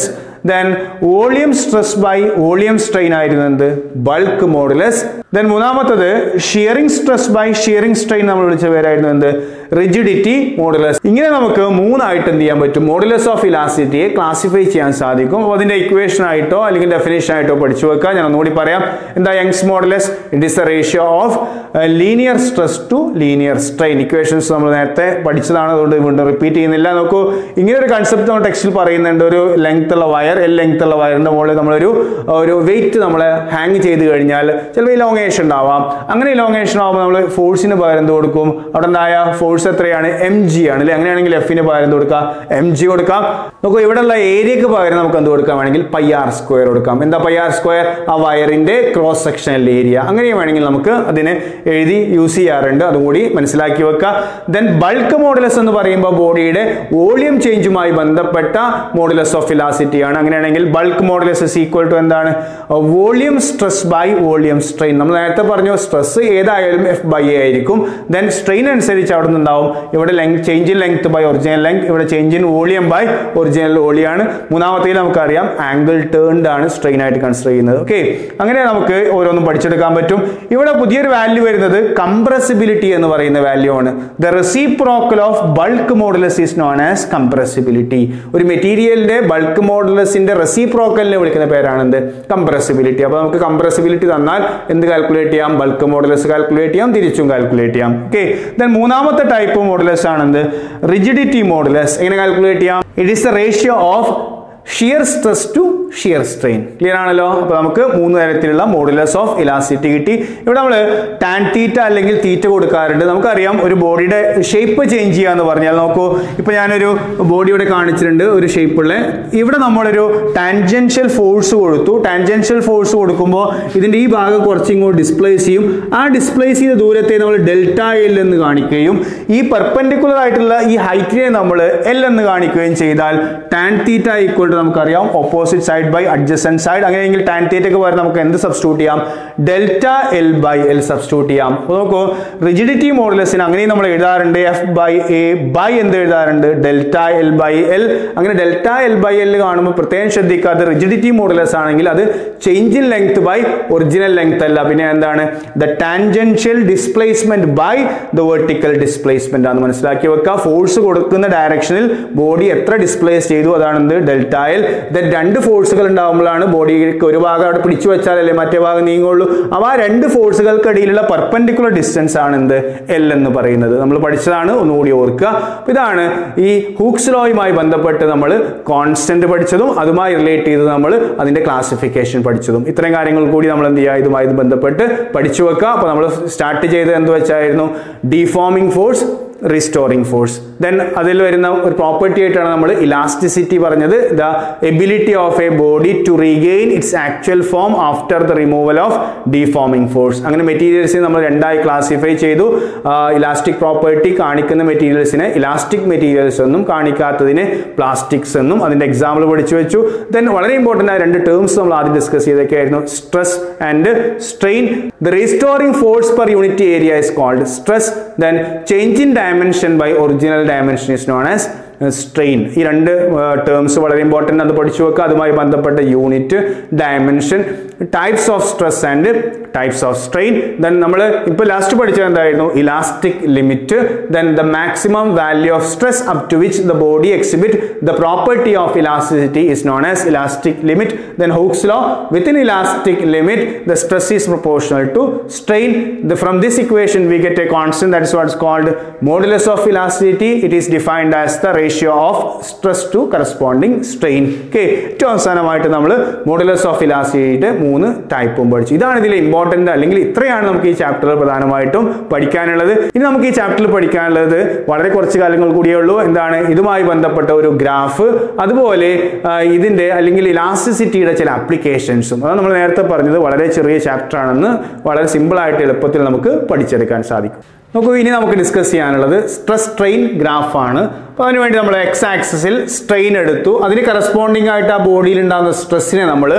then volume stress by volume strain ആയിരുന്നു എന്ത് ബൾക്ക് മോഡുലസ് ദെൻ മൂന്നാമത്തത് shearing stress by shearing strain നമ്മൾ വിളിച്ച പേരായിരുന്നു എന്ത് റിജിഡിറ്റി മോഡുലസ് ഇങ്ങനെ നമുക്ക് മൂന്നായിട്ട് എന്ത് ചെയ്യാൻ പറ്റും മോഡുലസ് ഓഫ് ഇലാസിറ്റിയെ ക്ലാസിഫൈ ചെയ്യാൻ സാധിക്കും അപ്പോൾ അതിന്റെ ഇക്വേഷൻ ആയിട്ടോ അല്ലെങ്കിൽ ഡെഫിനേഷൻ ആയിട്ടോ പഠിച്ചു വെക്കുക ഞാൻ ഒന്നുകൂടി പറയാം എന്താ Young's modulus it is a ratio of linear stress to linear strain equations നമ്മൾ നേരത്തെ പഠിച്ചതാണ് അതുകൊണ്ട് വീണ്ടും റിപ്പീറ്റ് ചെയ്യുന്നില്ല നോക്കൂ ഇങ്ങനെ ഒരു കൺസെപ്റ്റ് നമ്മൾ ടെക്സ്റ്റിൽ പറയുന്നുണ്ട് ഒരു ലെങ്ത് ഉള്ള വയർ എൽ ലെങ്ത് ഉള്ള വയറിന്റെ മുകളിൽ നമ്മളൊരു ഒരു വെയിറ്റ് നമ്മൾ ഹാങ് ചെയ്ത് കഴിഞ്ഞാൽ ചിലപ്പോൾ ഇലോങ്ങേഷൻ ഉണ്ടാവാം അങ്ങനെ ഇലോങ്ങേഷൻ ആവുമ്പോൾ നമ്മൾ ഫോഴ്സിന് പകരം എന്ത് കൊടുക്കും അവിടെ ഉണ്ടായ ഫോഴ്സ് എത്രയാണ് എം ജി ആണ് അല്ലെ അങ്ങനെയാണെങ്കിൽ എഫിന് പകരം എന്ത് കൊടുക്കാം എം ജി കൊടുക്കാം നോക്കൂ ഇവിടെയുള്ള ഏരിയക്ക് പകരം നമുക്ക് എന്ത് കൊടുക്കാം വേണമെങ്കിൽ പൈ ആർ സ്ക്വയർ കൊടുക്കാം എന്താ പൈ ആർ സ്ക്വയർ ആ വയറിന്റെ ക്രോസ് സെക്ഷണൽ ഏരിയ അങ്ങനെ വേണമെങ്കിൽ നമുക്ക് അതിന് എഴുതി യൂസ് ചെയ്യാറുണ്ട് അതുകൂടി മനസ്സിലാക്കി വെക്കുക ദെൻ ബൾക്ക് മോഡുലസ് എന്ന് പറയുമ്പോൾ ബോഡിയുടെ വോളിയം ചേഞ്ചുമായി ബന്ധപ്പെട്ട മോഡുലസ് ഓഫ് ഫിലാസിറ്റി ആണ് അങ്ങനെയാണെങ്കിൽ bulk modulus is equal to എന്താണ് volume stress by volume strain നമ്മൾ നേരത്തെ പറഞ്ഞു സ്ട്രെസ് ഏതായാലും എഫ് ബൈ എ ആയിരിക്കും ദെൻ സ്ട്രെയിൻ അനുസരിച്ച് അവിടെ നിന്നുണ്ടാവും ഇവിടെ length change in length by original length ഇവിടെ change in volume by original വോളിയാണ് മൂന്നാമത്തേൽ നമുക്കറിയാം ആംഗിൾ ടേൺഡ് ആണ് സ്ട്രെയിൻ ആയിട്ട് കൺസിഡർ ചെയ്യുന്നത് ഓക്കെ അങ്ങനെ നമുക്ക് ഓരോന്നും പഠിച്ചെടുക്കാൻ പറ്റും ഇവിടെ പുതിയൊരു വാല്യൂ വരുന്നത് കംപ്രസിബിലിറ്റി എന്ന് പറയുന്ന വാല്യൂ ആണ് the reciprocal of bulk modulus is known as compressibility ഒരു മെറ്റീരിയലിന്റെ ബൾക്ക് മോഡുലസിന്റെ റെസിപ്രോക്കലിനെ വിളിക്കുന്ന പേരാണ് എന്ത് കംപ്രസിബിലിറ്റി അപ്പോൾ നമുക്ക് കംപ്രസിബിലിറ്റി തന്നാൽ എന്ത് കാൽക്കുലേറ്റ് ചെയ്യാം ബൾക്ക് മോഡുലസ് കാൽക്കുലേറ്റ് ചെയ്യാം തിരിച്ചും കാൽക്കുലേറ്റ് ചെയ്യാം ഓക്കെ ദെൻ മൂന്നാമത്തെ ടൈപ്പ് മോഡുലസ് ആണ് എന്ത് റിജിഡിറ്റി മോഡുലസ് എങ്ങനെ കാൽക്കുലേറ്റ് ചെയ്യാം it is the ratio of shear stress to shear strain clear ആണല്ലോ അപ്പോൾ നമുക്ക് മൂന്ന് തരത്തിലുള്ള മോഡുലസ് ഓഫ് ഇലാസിറ്റി കിട്ടി ഇവിടെ നമ്മൾ ടാൻ തീറ്റ അല്ലെങ്കിൽ തീറ്റ കൊടുക്കാറുണ്ട് നമുക്കറിയാം ഒരു ബോഡിയുടെ ഷേപ്പ് ചേഞ്ച് ചെയ്യുക എന്ന് പറഞ്ഞാൽ നോക്കൂ ഇപ്പോൾ ഞാനൊരു ബോഡിയുടെ കാണിച്ചിട്ടുണ്ട് ഒരു ഷേപ്പുള്ള ഇവിടെ നമ്മളൊരു ടാൻജൻഷ്യൽ ഫോഴ്സ് കൊടുത്തു ടാൻജൻഷ്യൽ ഫോഴ്സ് കൊടുക്കുമ്പോൾ ഇതിൻ്റെ ഈ ഭാഗം കുറച്ചിങ്ങോട്ട് ഡിസ്പ്ലേസ് ചെയ്യും ആ ഡിസ്പ്ലേസ് ചെയ്ത ദൂരത്തെ നമ്മൾ ഡെൽറ്റ എൽ എന്ന് കാണിക്കുകയും ഈ പെർപെൻഡിക്കുലർ ആയിട്ടുള്ള ഈ ഹൈറ്റിനെ നമ്മൾ എൽ എന്ന് കാണിക്കുകയും ചെയ്താൽ ടാൻ തീറ്റ ഈക്വൽ ടു നമുക്കറിയാം opposite side by adjacent side അങ്ങനെയെങ്കിൽ ടാൻ തീറ്റയ്ക്ക് പകരം നമുക്ക് എന്ത് സബ്സ്റ്റിറ്റ്യൂട്ട് ചെയ്യാം delta L by L substitute ചെയ്യാം അപ്പോൾ നോക്കൂ റിജിഡിറ്റി മോഡുലസിന് അങ്ങനെയും നമ്മൾ എഴുതാറുണ്ട് എഫ് ബൈ എ ബൈ എന്ത് എഴുതാറുണ്ട് ഡെൽറ്റ എൽ ബൈ എൽ അങ്ങനെ ഡെൽറ്റ എൽ ബൈ എൽ കാണുമ്പോൾ പ്രത്യേകം ശ്രദ്ധിക്കുക അത് റിജിഡിറ്റി മോഡുലസ് ആണെങ്കിൽ അത് change in length by original length അല്ല പിന്നെ എന്താണ് the tangential displacement by the vertical displacement ആണ് മനസ്സിലാക്കി വെക്കുക ഫോഴ്സ് കൊടുക്കുന്ന ഡയറക്ഷനിൽ ബോഡി എത്ര ഡിസ്പ്ലേസ് ചെയ്തു അതാണ് എന്ത് ഡെൽറ്റ എൽ ദെൻ രണ്ട് ഫോഴ്സുകൾ ഉണ്ടാകുമ്പോഴാണ് ബോഡിക്ക് ഒരു ഭാഗം അവിടെ പിടിച്ചു വെച്ചാലല്ലേ മറ്റേ ഭാഗം നീങ്ങുള്ളൂ അപ്പോൾ ആ രണ്ട് ഫോഴ്സുകൾക്കിടയിലുള്ള പെർപെൻഡിക്കുലർ ഡിസ്റ്റൻസ് ആണ് എന്ത് എൽ എന്ന് പറയുന്നത് നമ്മൾ പഠിച്ചതാണ് ഒന്നുകൂടി ഓർക്കുക അപ്പോൾ ഇതാണ് ഈ ഹൂക്സ് ലോയുമായി ബന്ധപ്പെട്ട് നമ്മൾ കോൺസ്റ്റന്റ് പഠിച്ചതും അതുമായി റിലേറ്റ് ചെയ്ത് നമ്മൾ അതിന്റെ ക്ലാസിഫിക്കേഷൻ പഠിച്ചതും ഇത്രയും കാര്യങ്ങൾ കൂടി നമ്മൾ എന്ത് ചെയ്യുക ഇതുമായി ബന്ധപ്പെട്ട് പഠിച്ചു വെക്കുക അപ്പോൾ നമ്മൾ സ്റ്റാർട്ട് ചെയ്തത് എന്ത് വെച്ചായിരുന്നു deforming force restoring force then അതിൽ വരുന്ന ഒരു പ്രോപ്പർട്ടി ആയിട്ടാണ് നമ്മൾ ഇലാസ്റ്റിസിറ്റി പറഞ്ഞത് the ability of a body to regain its actual form after the removal of deforming force അങ്ങനെ മെറ്റീരിയൽസിനെ നമ്മൾ രണ്ടായി ക്ലാസിഫൈ ചെയ്തു ഇലാസ്റ്റിക് പ്രോപ്പർട്ടി കാണിക്കുന്ന മെറ്റീരിയൽസിനെ ഇലാസ്റ്റിക് മെറ്റീരിയൽസ് എന്നും കാണിക്കാത്തതിനെ പ്ലാസ്റ്റിക്സ് എന്നും അതിന്റെ എക്സാമ്പിൾ പഠിച്ചു വെച്ചു ദെൻ വളരെ ഇമ്പോർട്ടൻ്റ് ആയ രണ്ട് ടേംസ് നമ്മൾ ആദ്യം ഡിസ്കസ് ചെയ്തൊക്കെ ആയിരുന്നു stress and strain the restoring force per unit area is called stress then change in dimension by original dimension is known as strain ഈ രണ്ട് ടേംസ് വളരെ ഇമ്പോർട്ടൻ്റ് അത് പഠിച്ചു വെക്കുക അതുമായി ബന്ധപ്പെട്ട unit dimension types of stress and types of strain then നമ്മൾ ഇപ്പോൾ ലാസ്റ്റ് പഠിച്ചത് എന്തായിരുന്നു elastic limit then the maximum value of stress up to which the body exhibit the property of elasticity is known as elastic limit then hooke's law within elastic limit the stress is proportional to strain from this equation we get a constant that is what's called modulus of elasticity it is defined as the ratio of stress to corresponding strain okay ഏറ്റവും അവസാനമായിട്ട് നമ്മൾ modulus of ഇലാസ്റ്റിസിറ്റിയുടെ മൂന്ന് ടൈപ്പും പഠിച്ചു ഇതാണ് ഇതിലെ important അല്ലെങ്കിൽ ഇത്രയാണ് നമുക്ക് ഈ ചാപ്റ്ററിൽ പ്രധാനമായിട്ടും പഠിക്കാനുള്ളത് ഇനി നമുക്ക് ഈ ചാപ്റ്ററിൽ പഠിക്കാനുള്ളത് വളരെ കുറച്ച് കാര്യങ്ങൾ കൂടിയേ ഉള്ളൂ എന്താണ് ഇതുമായി ബന്ധപ്പെട്ട ഒരു ഗ്രാഫ് അതുപോലെ ആ, ഇതിന്റെ അല്ലെങ്കിൽ ഇലാസ്റ്റിസിറ്റിയുടെ ചില ആപ്ലിക്കേഷൻസും അത് നമ്മൾ നേരത്തെ പറഞ്ഞത് വളരെ ചെറിയ ചാപ്റ്റർ ആണെന്ന് വളരെ സിമ്പിൾ ആയിട്ട് എളുപ്പത്തിൽ നമുക്ക് പഠിച്ചെടുക്കാൻ സാധിക്കും നോക്കൂ ഇനി നമുക്ക് ഡിസ്കസ് ചെയ്യാനുള്ളത് സ്ട്രെസ് സ്ട്രെയിൻ ഗ്രാഫ് ആണ് അപ്പോൾ അതിനുവേണ്ടി നമ്മൾ എക്സ് ആക്സിസിൽ സ്ട്രെയിൻ എടുത്തു അതിന് കറസ്പോണ്ടിങ് ആയിട്ട് ആ ബോഡിയിൽ ഉണ്ടാകുന്ന സ്ട്രെസ്സിനെ നമ്മൾ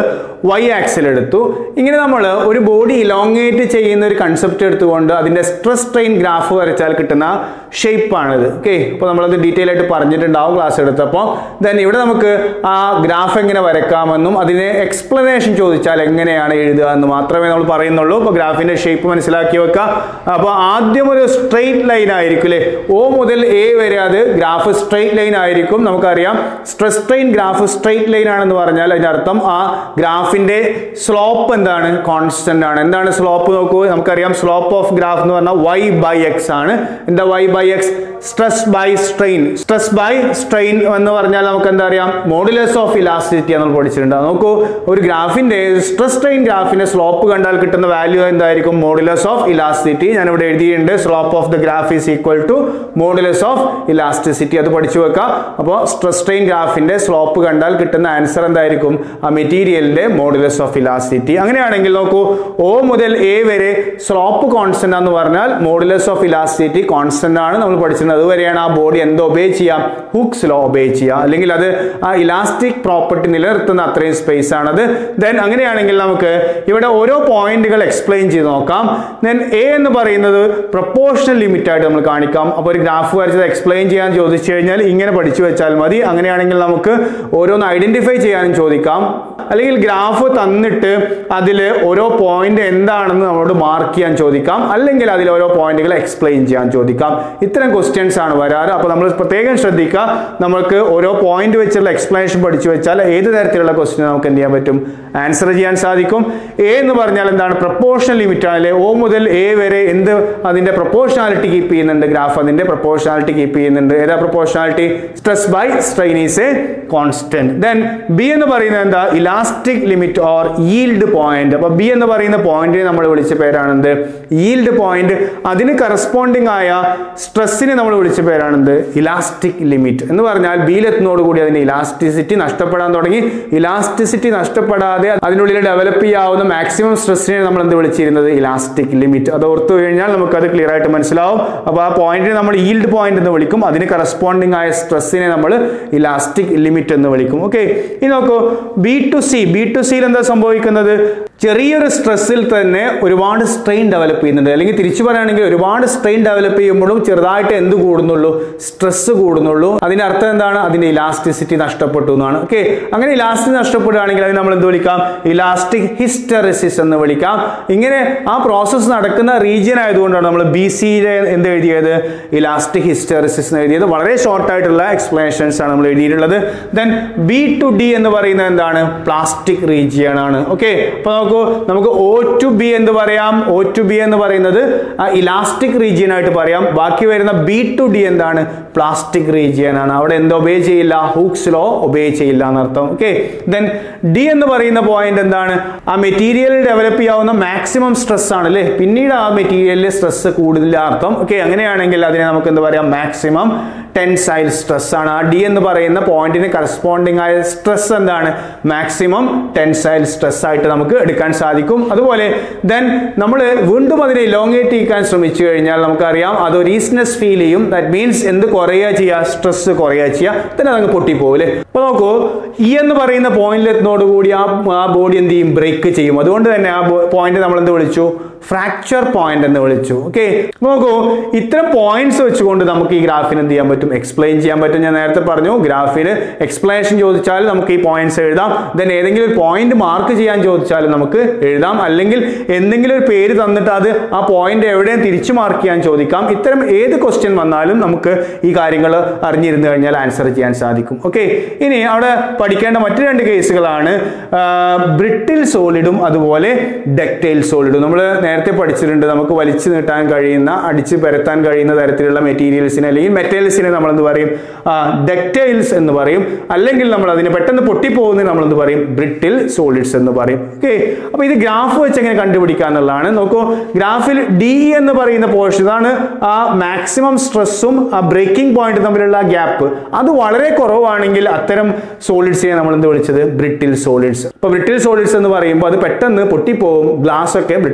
വൈ ആക്സിൽ എടുത്തു ഇങ്ങനെ നമ്മൾ ഒരു ബോഡി ഇലോങ്ങേറ്റ് ചെയ്യുന്ന ഒരു കൺസെപ്റ്റ് എടുത്തുകൊണ്ട് അതിന്റെ സ്ട്രെസ് സ്ട്രെയിൻ ഗ്രാഫ് വരച്ചാൽ കിട്ടുന്ന ഷേപ്പാണിത് ഓക്കെ അപ്പോൾ നമ്മളത് ഡീറ്റെയിൽ ആയിട്ട് പറഞ്ഞിട്ടുണ്ടാവും ക്ലാസ് എടുത്തപ്പോൾ ദെൻ ഇവിടെ നമുക്ക് ആ ഗ്രാഫ് എങ്ങനെ വരക്കാമെന്നും അതിന് എക്സ്പ്ലനേഷൻ ചോദിച്ചാൽ എങ്ങനെയാണ് എഴുതുക എന്ന് മാത്രമേ നമ്മൾ പറയുന്നുള്ളൂ അപ്പോൾ ഗ്രാഫിന്റെ ഷേപ്പ് മനസ്സിലാക്കി വെക്കുക അപ്പോൾ ആദ്യം ഒരു സ്ട്രെയിറ്റ് ലൈൻ ആയിരിക്കും അല്ലേ ഓ മുതൽ എ വരെ അത് ഗ്രാഫ് സ്ട്രെയിറ്റ് ലൈൻ ആയിരിക്കും നമുക്കറിയാം stress strain graph straight line ആണെന്ന് പറഞ്ഞാൽ അതിന്റെ അർത്ഥം ആ ഗ്രാഫിന്റെ സ്ലോപ്പ് എന്താണ് കോൺസ്റ്റന്റ് ആണ് എന്താണ് സ്ലോപ്പ് നോക്കൂ നമുക്കറിയാം സ്ലോപ്പ് ഓഫ് ഗ്രാഫ് എന്ന് പറഞ്ഞാൽ വൈ ബൈ എക്സ് ആണ് എന്താ Y by X stress by strain stress by strain എന്ന് പറഞ്ഞാൽ നമുക്ക് എന്താ അറിയാം മോഡുലസ് ഓഫ് ഇലാസ്റ്റിസിറ്റി നമ്മൾ പഠിച്ചിട്ടുണ്ട് നോക്കൂ ഒരു ഗ്രാഫിന്റെ സ്ട്രെസ് സ്ട്രെയിൻ ഗ്രാഫിന്റെ സ്ലോപ്പ് കണ്ടാൽ കിട്ടുന്ന വാല്യൂ എന്തായിരിക്കും മോഡുലസ് ഓഫ് ഇലാസ്റ്റിസിറ്റി ഞാൻ ഇവിടെ എഴുതിയിട്ടുണ്ട് slope of the graph is equal to modulus of elasticity അത് പഠിച്ചു വെക്കാം അപ്പോൾ സ്ട്രെസ് സ്ട്രെയിൻ ഗ്രാഫിന്റെ സ്ലോപ്പ് കണ്ടാൽ കിട്ടുന്ന ആൻസർ എന്തായിരിക്കും ആ മെറ്റീരിയലിന്റെ മോഡുലസ് ഓഫ് ഇലാസ്റ്റിസിറ്റി അങ്ങനെയാണെങ്കിൽ നോക്കൂ ഓ മുതൽ എ വരെ സ്ലോപ്പ് കോൺസ്റ്റന്റ് എന്ന് പറഞ്ഞാൽ മോഡുലസ് ഓഫ് ഇലാസ്റ്റിസിറ്റി കോൺസ്റ്റന്റ് ആണ് നമ്മൾ പഠിച്ചിരുന്നത് അതുവരെയാണ് ആ ബോഡി എന്ത് ഒബേ ചെയ്യാം ഹുക്സ് ലോ ഒബേ ചെയ്യുക അല്ലെങ്കിൽ അത് ആ ഇലാസ്റ്റിക് പ്രോപ്പർട്ടി നിലനിർത്തുന്ന അത്രയും സ്പേസ് ആണത് ദെൻ അങ്ങനെയാണെങ്കിൽ നമുക്ക് ഇവിടെ ഓരോ പോയിന്റുകൾ എക്സ്പ്ലെയിൻ ചെയ്ത് നോക്കാം ദെൻ എ എന്ന് പറയുന്നത് പ്രപ്പോർഷണൽ ലിമിറ്റ് ആയിട്ട് നമ്മൾ കാണിക്കാം അപ്പോൾ ഒരു ഗ്രാഫ് വരച്ചത് എക്സ്പ്ലെയിൻ ചെയ്യാൻ ചോദിച്ചു കഴിഞ്ഞാൽ ഇങ്ങനെ പഠിച്ചു വെച്ചാൽ മതി അങ്ങനെയാണെങ്കിൽ നമുക്ക് ഓരോന്ന് ഐഡന്റിഫൈ ചെയ്യാനും ചോദിക്കാം അല്ലെങ്കിൽ ഗ്രാഫ് തന്നിട്ട് അതിൽ ഓരോ പോയിന്റ് എന്താണെന്ന് നമ്മളോട് മാർക്ക് ചെയ്യാൻ ചോദിക്കാം അല്ലെങ്കിൽ അതിൽ ഓരോ പോയിന്റുകൾ എക്സ്പ്ലെയിൻ ചെയ്യാൻ ചോദിക്കാം ഇത്തരം ക്വസ്റ്റ്യൻസ് ആണ് വരാറ് അപ്പോൾ നമ്മൾ പ്രത്യേകം ശ്രദ്ധിക്കുക നമുക്ക് ഓരോ പോയിന്റ് വെച്ചുള്ള എക്സ്പ്ലനേഷൻ പഠിച്ചു വെച്ചാൽ ഏത് തരത്തിലുള്ള ക്വസ്റ്റ്യൻ നമുക്ക് എന്ത് ചെയ്യാൻ പറ്റും ആൻസർ ചെയ്യാൻ സാധിക്കും എ എന്ന് പറഞ്ഞാൽ എന്താണ് പ്രപ്പോർഷണൽ ലിമിറ്റ് ആണ് അല്ലെ ഒ മുതൽ എ വരെ എന്ത് അതിന്റെ പ്രപ്പോർഷണാലിറ്റി കീപ്പ് ചെയ്യുന്നുണ്ട് ഗ്രാഫ് അതിന്റെ പ്രപ്പോർഷണാലിറ്റി കീപ്പ് ചെയ്യുന്നുണ്ട് ഏതാ proportionality stress by strain is a constant then B എന്ന് പറയുന്നത് എന്താ elastic limit or yield point അപ്പൊ ബി എന്ന് പറയുന്ന പോയിന്റിനെ നമ്മൾ വിളിച്ച പേരാണെന്ത് ഈൽഡ് പോയിന്റ് അതിന് കറസ്പോണ്ടിങ് ആയ സ്ട്രെസ്സിനെ നമ്മൾ വിളിച്ച പേരാണെന്ത് ഇലാസ്റ്റിക് ലിമിറ്റ് എന്ന് പറഞ്ഞാൽ ബിയിലെത്തുന്നതോടുകൂടി അതിന്റെ ഇലാസ്റ്റിസിറ്റി നഷ്ടപ്പെടാൻ തുടങ്ങി ഇലാസ്റ്റിസിറ്റി നഷ്ടപ്പെടാതെ അതിനുള്ളിൽ ഡെവലപ്പ് ചെയ്യാവുന്ന മാക്സിമം സ്ട്രെസ്സിനെ നമ്മൾ എന്ത് വിളിച്ചിരുന്നത് ഇലാസ്റ്റിക് ലിമിറ്റ് അത് ഓർത്തു കഴിഞ്ഞാൽ നമുക്ക് അത് ക്ലിയർ ആയിട്ട് മനസ്സിലാവും അപ്പോൾ ആ പോയിന്റിനെ നമ്മൾ ഈൽഡ് പോയിന്റ് എന്ന് വിളിക്കും അതിന് കറസ്പോണ്ടിങ് ആയ സ്ട്രെസ്സിനെ നമ്മൾ ഇലാസ്റ്റിക് ലിമിറ്റ് എന്ന് വിളിക്കും ഓക്കെ ഇനി നോക്കൂ B to C B to സിയിൽ എന്താ സംഭവിക്കുന്നത് ചെറിയൊരു സ്ട്രെസ്സിൽ തന്നെ ഒരുപാട് സ്ട്രെയിൻ ഡെവലപ്പ് ചെയ്യുന്നുണ്ട് അല്ലെങ്കിൽ തിരിച്ചു പറയുകയാണെങ്കിൽ ഒരുപാട് സ്ട്രെയിൻ ഡെവലപ്പ് ചെയ്യുമ്പോഴും ചെറുതായിട്ട് എന്ത് കൂടുന്നുള്ളൂ സ്ട്രെസ് കൂടുന്നുള്ളൂ അതിന്റെ അർത്ഥം എന്താണ് അതിന്റെ ഇലാസ്റ്റിസിറ്റി നഷ്ടപ്പെട്ടു എന്നാണ് ഓക്കെ അങ്ങനെ ഇലാസ്റ്റിക് നഷ്ടപ്പെടുകയാണെങ്കിൽ അത് നമ്മൾ എന്ത് വിളിക്കാം ഇലാസ്റ്റിക് ഹിസ്റ്ററിസിസ് എന്ന് വിളിക്കാം ഇങ്ങനെ ആ പ്രോസസ്സ് നടക്കുന്ന റീജിയൻ ആയതുകൊണ്ടാണ് നമ്മൾ ബി സിയിലെ എന്ത് എഴുതിയത് ഇലാസ്റ്റിക് ഹിസ്റ്ററിസിസ് എന്ന് എഴുതിയത് വളരെ ഷോർട്ട് ആയിട്ടുള്ള എക്സ്പ്ലനേഷൻസ് ആണ് നമ്മൾ എഴുതിയിട്ടുള്ളത് ദെൻ ബി ടു ഡി എന്ന് പറയുന്നത് എന്താണ് പ്ലാസ്റ്റിക് റീജിയൻ ആണ് ഓക്കെ അപ്പൊ നോക്കൂ നമുക്ക് ഒ ടു ബി എന്ന് പറയാം ഒ ടു ബി എന്ന് പറയുന്നത് ഇലാസ്റ്റിക് റീജിയൻ ആയിട്ട് പറയാം ബാക്കി വരുന്ന ബി ടു ഡി എന്താണ് പ്ലാസ്റ്റിക് റീജിയൻ ആണ് അവിടെ എന്ത് ഒബേ ചെയ്യില്ല ഹൂക്സ് ലോ ഒബേ ചെയ്യില്ല എന്നർത്ഥം ഓക്കെ ദെൻ ഡി എന്ന് പറയുന്ന പോയിന്റ് എന്താണ് ആ മെറ്റീരിയൽ ഡെവലപ്പ് ചെയ്യാവുന്ന മാക്സിമം സ്ട്രെസ് ആണ് അല്ലേ പിന്നീട് ആ മെറ്റീരിയലിൽ സ്ട്രെസ് കൂടുതൽ അർത്ഥം ഓക്കെ അങ്ങനെയാണെങ്കിൽ അതിനെ നമുക്ക് എന്ത് പറയാം മാക്സിമം ടെൻസൈൽ സ്ട്രെസ് ആണ് ആ ഡി എന്ന് പറയുന്ന പോയിന്റിന് കറസ്പോണ്ടിങ് ആയ സ്ട്രെസ് എന്താണ് മാക്സിമം ടെൻസൈൽ സ്ട്രെസ് ആയിട്ട് നമുക്ക് എടുക്കാൻ സാധിക്കും അതുപോലെ ദെൻ നമ്മൾ വീണ്ടും അതിനെ ഇലോങ്ങേറ്റ് ചെയ്യാൻ ശ്രമിച്ചു കഴിഞ്ഞാൽ നമുക്കറിയാം അത് ഒരു ഈസ്നെസ് ഫീൽ ചെയ്യും ദാറ്റ് മീൻസ് എന്ത് കുറയുക ചെയ്യുക സ്ട്രെസ് കുറയുക ചെയ്യുക തന്നെ അതങ്ങ് പൊട്ടിപ്പോകില്ലേ അപ്പൊ നോക്കൂ ഈ എന്ന് പറയുന്ന പോയിന്റിലെത്തുന്നതോട് കൂടി ആ ആ ബോഡി എന്ത് ചെയ്യും ബ്രേക്ക് ചെയ്യും അതുകൊണ്ട് തന്നെ ആ പോയിന്റ് നമ്മൾ എന്ത് വിളിച്ചു ഫ്രാക്ചർ പോയിന്റ് എന്ന് വിളിച്ചു ഓക്കെ നോക്കൂ ഇത്തരം പോയിന്റ്സ് വെച്ചുകൊണ്ട് നമുക്ക് ഈ ഗ്രാഫിന് എന്ത് ചെയ്യാൻ പറ്റും എക്സ്പ്ലെയിൻ ചെയ്യാൻ പറ്റും ഞാൻ നേരത്തെ പറഞ്ഞു ഗ്രാഫിന് എക്സ്പ്ലനേഷൻ ചോദിച്ചാൽ നമുക്ക് ഈ പോയിന്റ്സ് എഴുതാം ദെൻ ഏതെങ്കിലും ഒരു പോയിന്റ് മാർക്ക് ചെയ്യാൻ ചോദിച്ചാലും നമുക്ക് എഴുതാം അല്ലെങ്കിൽ എന്തെങ്കിലും ഒരു പേര് തന്നിട്ട് അത് ആ പോയിന്റ് എവിടെയും തിരിച്ചു മാർക്ക് ചെയ്യാൻ ചോദിക്കാം ഇത്തരം ഏത് ക്വസ്റ്റ്യൻ വന്നാലും നമുക്ക് ഈ കാര്യങ്ങൾ അറിഞ്ഞിരുന്നു കഴിഞ്ഞാൽ ആൻസർ ചെയ്യാൻ സാധിക്കും ഓക്കെ ഇനി അവിടെ പഠിക്കേണ്ട മറ്റു രണ്ട് കേസുകളാണ് ബ്രിട്ടിൽ സോളിഡും അതുപോലെ ഡെക്റ്റൈൽ സോളിഡും നമ്മൾ നേരത്തെ പഠിച്ചിട്ടുണ്ട് നമുക്ക് വലിച്ചു നീട്ടാൻ കഴിയുന്ന അടിച്ച് പരത്താൻ കഴിയുന്ന തരത്തിലുള്ള മെറ്റീരിയൽസിനെ അല്ലെങ്കിൽ മെറ്റീരിയൽസിനെ നമ്മൾ എന്ത് പറയും ഡെക്റ്റൈൽസ് എന്ന് പറയും അല്ലെങ്കിൽ നമ്മൾ അതിനെ പെട്ടെന്ന് പൊട്ടിപ്പോകുന്നതിന് നമ്മൾ എന്ത് പറയും ബ്രിട്ടിൽ സോളിഡ്സ് എന്ന് പറയും ഓക്കെ അപ്പോൾ ഇത് ഗ്രാഫ് വെച്ച് എങ്ങനെ കണ്ടുപിടിക്കുക എന്നുള്ളതാണ് നോക്കൂ ഗ്രാഫിൽ ഡി എന്ന് പറയുന്ന പോർഷൻ ഇതാണ് ആ മാക്സിമം സ്ട്രെസ്സും ആ ബ്രേക്കിംഗ് പോയിന്റ് തമ്മിലുള്ള ഗ്യാപ്പ് അത് വളരെ കുറവാണെങ്കിൽ അത്തരം സോളിഡ്സിനെ നമ്മൾ എന്ത് വിളിച്ചത് ബ്രിട്ടിൽ സോളിഡ്സ് അപ്പോൾ ബ്രിട്ടിൽ സോളിഡ്സ് എന്ന് പറയുമ്പോൾ അത് പെട്ടെന്ന് പൊട്ടിപ്പോവും ഗ്ലാസ് ഒക്കെ ബ്രിട്ടിൽ സോളിഡ്സ്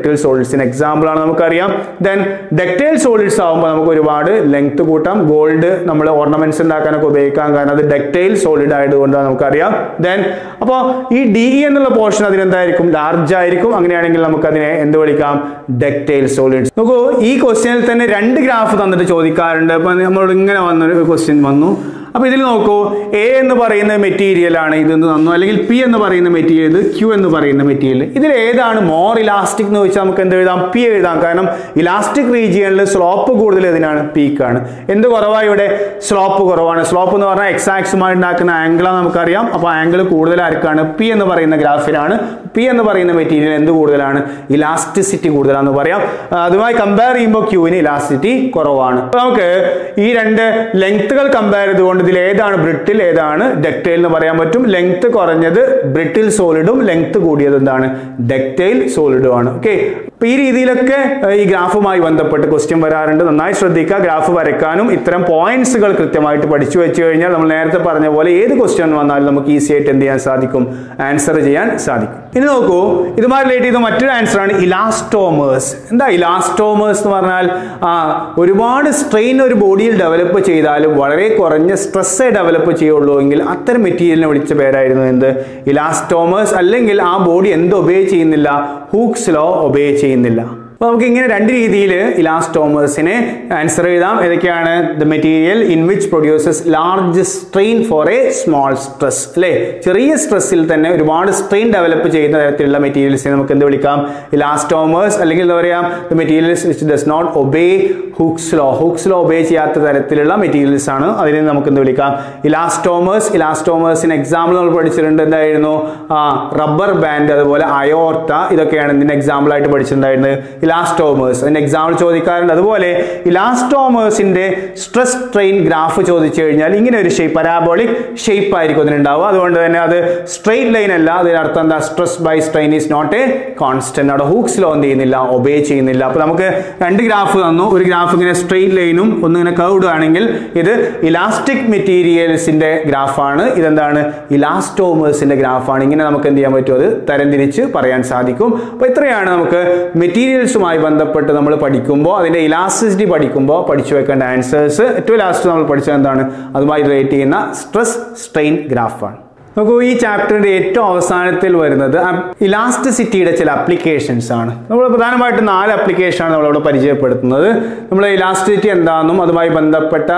സോളിഡ്സിന് എക്സാമ്പിൾ ആണ് നമുക്കറിയാം ദെൻ ഡെക്ടൈൽ സോളിഡ്സ് ആകുമ്പോൾ നമുക്ക് ഒരുപാട് ലെങ്ത് കൂട്ടാം ഗോൾഡ് നമ്മൾ ഓർണമെന്റ്സ് ഉണ്ടാക്കാനൊക്കെ ഉപയോഗിക്കാം കാരണം അത് ഡെക്ടൈൽ സോളിഡ് ആയതുകൊണ്ട് നമുക്കറിയാം ദെൻ അപ്പോൾ ഈ ഡി എന്നുള്ള പോർഷൻ അതിനെന്തായിരിക്കും ലാർജ് ആയിരിക്കും അങ്ങനെയാണെങ്കിൽ നമുക്ക് അതിനെ എന്ത് വിളിക്കാം ഡെക്ടൈൽ സോളിഡ്സ് നോക്കൂ ഈ ക്വസ്റ്റ്യനിൽ തന്നെ രണ്ട് ഗ്രാഫ് തന്നിട്ട് ചോദിക്കാറുണ്ട് അപ്പൊ നമ്മളോട് ഇങ്ങനെ വന്നൊരു ക്വസ്റ്റ്യൻ വന്നു അപ്പൊ ഇതിൽ നോക്കൂ എ എന്ന് പറയുന്ന മെറ്റീരിയൽ ആണ് ഇത് എന്ന് തന്നു അല്ലെങ്കിൽ പി എന്ന് പറയുന്ന മെറ്റീരിയൽ ഇത് ക്യൂ എന്ന് പറയുന്ന മെറ്റീരിയൽ ഇതിൽ ഏതാണ് മോർ ഇലാസ്റ്റിക് എന്ന് ചോദിച്ചാൽ നമുക്ക് എന്ത് എഴുതാം പി എഴുതാം കാരണം ഇലാസ്റ്റിക് റീജിയനിൽ സ്ലോപ്പ് കൂടുതൽ ഇതിനാണ് പീക്കാണ് എന്ത് കുറവാണ് ഇവിടെ സ്ലോപ്പ് കുറവാണ് സ്ലോപ്പ് എന്ന് പറഞ്ഞാൽ എക്സാക്സുമായി ഉണ്ടാക്കുന്ന ആംഗിളാണ് നമുക്കറിയാം അപ്പോൾ ആംഗിൾ കൂടുതൽ ആർക്കാണ് പി എന്ന് പറയുന്ന ഗ്രാഫിലാണ് പി എന്ന് പറയുന്ന മെറ്റീരിയൽ എന്ത് കൂടുതലാണ് ഇലാസ്റ്റിസിറ്റി കൂടുതലാണെന്ന് പറയാം അതുമായി കമ്പയർ ചെയ്യുമ്പോൾ ക്യൂവിന് ഇലാസ്റ്റിസിറ്റി കുറവാണ് അപ്പോൾ നമുക്ക് ഈ രണ്ട് ലെങ്ത്തുകൾ കമ്പയർ ചെയ്തുകൊണ്ട് ഇതിൽ ഏതാണ് ബ്രിട്ടിൽ ഏതാണ് ഡെക്ടൈൽ എന്ന് പറയാൻ പറ്റും ലെങ്ത് കുറഞ്ഞത് ബ്രിട്ടിൽ സോളിഡും ലെങ്ത് കൂടിയത് എന്താണ് ഡെക്ടൈൽ സോളിഡും ആണ് ഓക്കെ അപ്പൊ ഈ രീതിയിലൊക്കെ ഏർ, ഈ ഗ്രാഫുമായി ബന്ധപ്പെട്ട് ക്വസ്റ്റ്യൻ വരാറുണ്ട് നന്നായി ശ്രദ്ധിക്കുക ഗ്രാഫ് വരയ്ക്കാനും ഇത്തരം പോയിന്റ്സുകൾ കൃത്യമായിട്ട് പഠിച്ചു വെച്ച് കഴിഞ്ഞാൽ നമ്മൾ നേരത്തെ പറഞ്ഞ പോലെ ഏത് ക്വസ്റ്റ്യൻ വന്നാലും നമുക്ക് ഈസി ആയിട്ട് എന്ത് ചെയ്യാൻ സാധിക്കും ആൻസർ ചെയ്യാൻ സാധിക്കും ഇനി നോക്കൂ ഇതുമായി റിലേറ്റ് ചെയ്ത മറ്റൊരു ആൻസർ ആണ് ഇലാസ്റ്റോമേഴ്സ് എന്താ ഇലാസ്റ്റോമേഴ്സ് എന്ന് പറഞ്ഞാൽ ആ ഒരുപാട് സ്ട്രെയിൻ ഒരു ബോഡിയിൽ ഡെവലപ്പ് ചെയ്താലും വളരെ കുറഞ്ഞ സ്ട്രെസ്സേ ഡെവലപ്പ് ചെയ്യുള്ളൂ എങ്കിൽ അത്തരം മെറ്റീരിയലിനെ വിളിച്ച പേരായിരുന്നു എന്ത് ഇലാസ്റ്റോമേഴ്സ് അല്ലെങ്കിൽ ആ ബോഡി എന്ത് ഒബേ ചെയ്യുന്നില്ല ഹൂക്സ് ലോ ഒബേ ചെയ്യുന്നില്ല അപ്പോൾ നമുക്ക് ഇങ്ങനെ രണ്ട് രീതിയിൽ ഇലാസ്റ്റോമേഴ്സിനെ ആൻസർ എഴുതാം ഏതൊക്കെയാണ് the material in which produces large strain for a small stress അല്ലേ ചെറിയ സ്ട്രെസ്സിൽ തന്നെ ഒരുപാട് സ്ട്രെയിൻ ഡെവലപ്പ് ചെയ്യുന്ന തരത്തിലുള്ള മെറ്റീരിയൽസിനെ നമുക്ക് എന്ത് വിളിക്കാം ഇലാസ്റ്റോമേഴ്സ് അല്ലെങ്കിൽ എന്താ പറയാം the materials which does not obey hooke's law hooke's law obey ചെയ്യാത്ത തരത്തിലുള്ള മെറ്റീരിയൽസ് ആണ് അതിനെ നമുക്ക് എന്ത് വിളിക്കാം ഇലാസ്റ്റോമേഴ്സ് ഇലാസ്റ്റോമേഴ്സിന് എക്സാമ്പിൾ നമ്മൾ പഠിച്ചിട്ടുണ്ട് എന്തായിരുന്നു റബ്ബർ ബാൻഡ് അതുപോലെ അയോർട്ട ഇതൊക്കെയാണ് ഇതിന്റെ എക്സാമ്പിൾ ആയിട്ട് പഠിച്ചിട്ടുണ്ടായിരുന്നത് ഇലാസ്റ്റോമേഴ്സ് അതിന്റെ എക്സാമ്പിൾ ചോദിക്കാറുണ്ട് അതുപോലെ ഇലാസ്റ്റോമേഴ്സിന്റെ സ്ട്രെസ് ട്രെയിൻ ഗ്രാഫ് ചോദിച്ചു കഴിഞ്ഞാൽ ഇങ്ങനെ ഒരു ഷേപ്പ് പരാബോളിക് ഷേപ്പ് ആയിരിക്കും അതിനുണ്ടാവുക അതുകൊണ്ട് തന്നെ അത് സ്ട്രെയിറ്റ് ലൈൻ അല്ല അതിനർത്ഥം എന്താ stress by strain is not a constant അവിടെ ഹൂക്സ് ലോ എന്ത് ചെയ്യുന്നില്ല ഒബേ ചെയ്യുന്നില്ല അപ്പൊ നമുക്ക് രണ്ട് ഗ്രാഫ് തന്നു ഒരു ഗ്രാഫ് ഇങ്ങനെ സ്ട്രെയിറ്റ് ലൈനും ഒന്ന് ഇങ്ങനെ കൗഡ് ആണെങ്കിൽ ഇത് ഇലാസ്റ്റിക് മെറ്റീരിയൽസിന്റെ ഗ്രാഫാണ് ഇതെന്താണ് ഇലാസ്റ്റോമേഴ്സിന്റെ ഗ്രാഫാണ് ഇങ്ങനെ നമുക്ക് എന്ത് ചെയ്യാൻ പറ്റും അത് തരംതിരിച്ച് പറയാൻ സാധിക്കും അപ്പൊ ഇത്രയാണ് നമുക്ക് മെറ്റീരിയൽസുമായി ബന്ധപ്പെട്ട് നമ്മൾ പഠിക്കുമ്പോൾ അതിന്റെ ഇലാസ്റ്റിസിറ്റി പഠിക്കുമ്പോൾ പഠിച്ചു വെക്കേണ്ട ആൻസേഴ്സ് ഏറ്റവും ലാസ്റ്റ് നമ്മൾ പഠിച്ചത് എന്താണ് അതുമായി റിലേറ്റ് ചെയ്യുന്ന സ്ട്രെസ് സ്ട്രെയിൻ ഗ്രാഫാണ് നോക്കൂ ഈ ചാപ്റ്ററിന്റെ ഏറ്റവും അവസാനത്തിൽ വരുന്നത് ഇലാസ്റ്റിസിറ്റിയുടെ ചില അപ്ലിക്കേഷൻസ് ആണ് നമ്മൾ പ്രധാനമായിട്ടും നാല് application ആണ് നമ്മളിവിടെ പരിചയപ്പെടുത്തുന്നത് നമ്മൾ ഇലാസ്റ്റിസിറ്റി എന്താണെന്നും അതുമായി ബന്ധപ്പെട്ട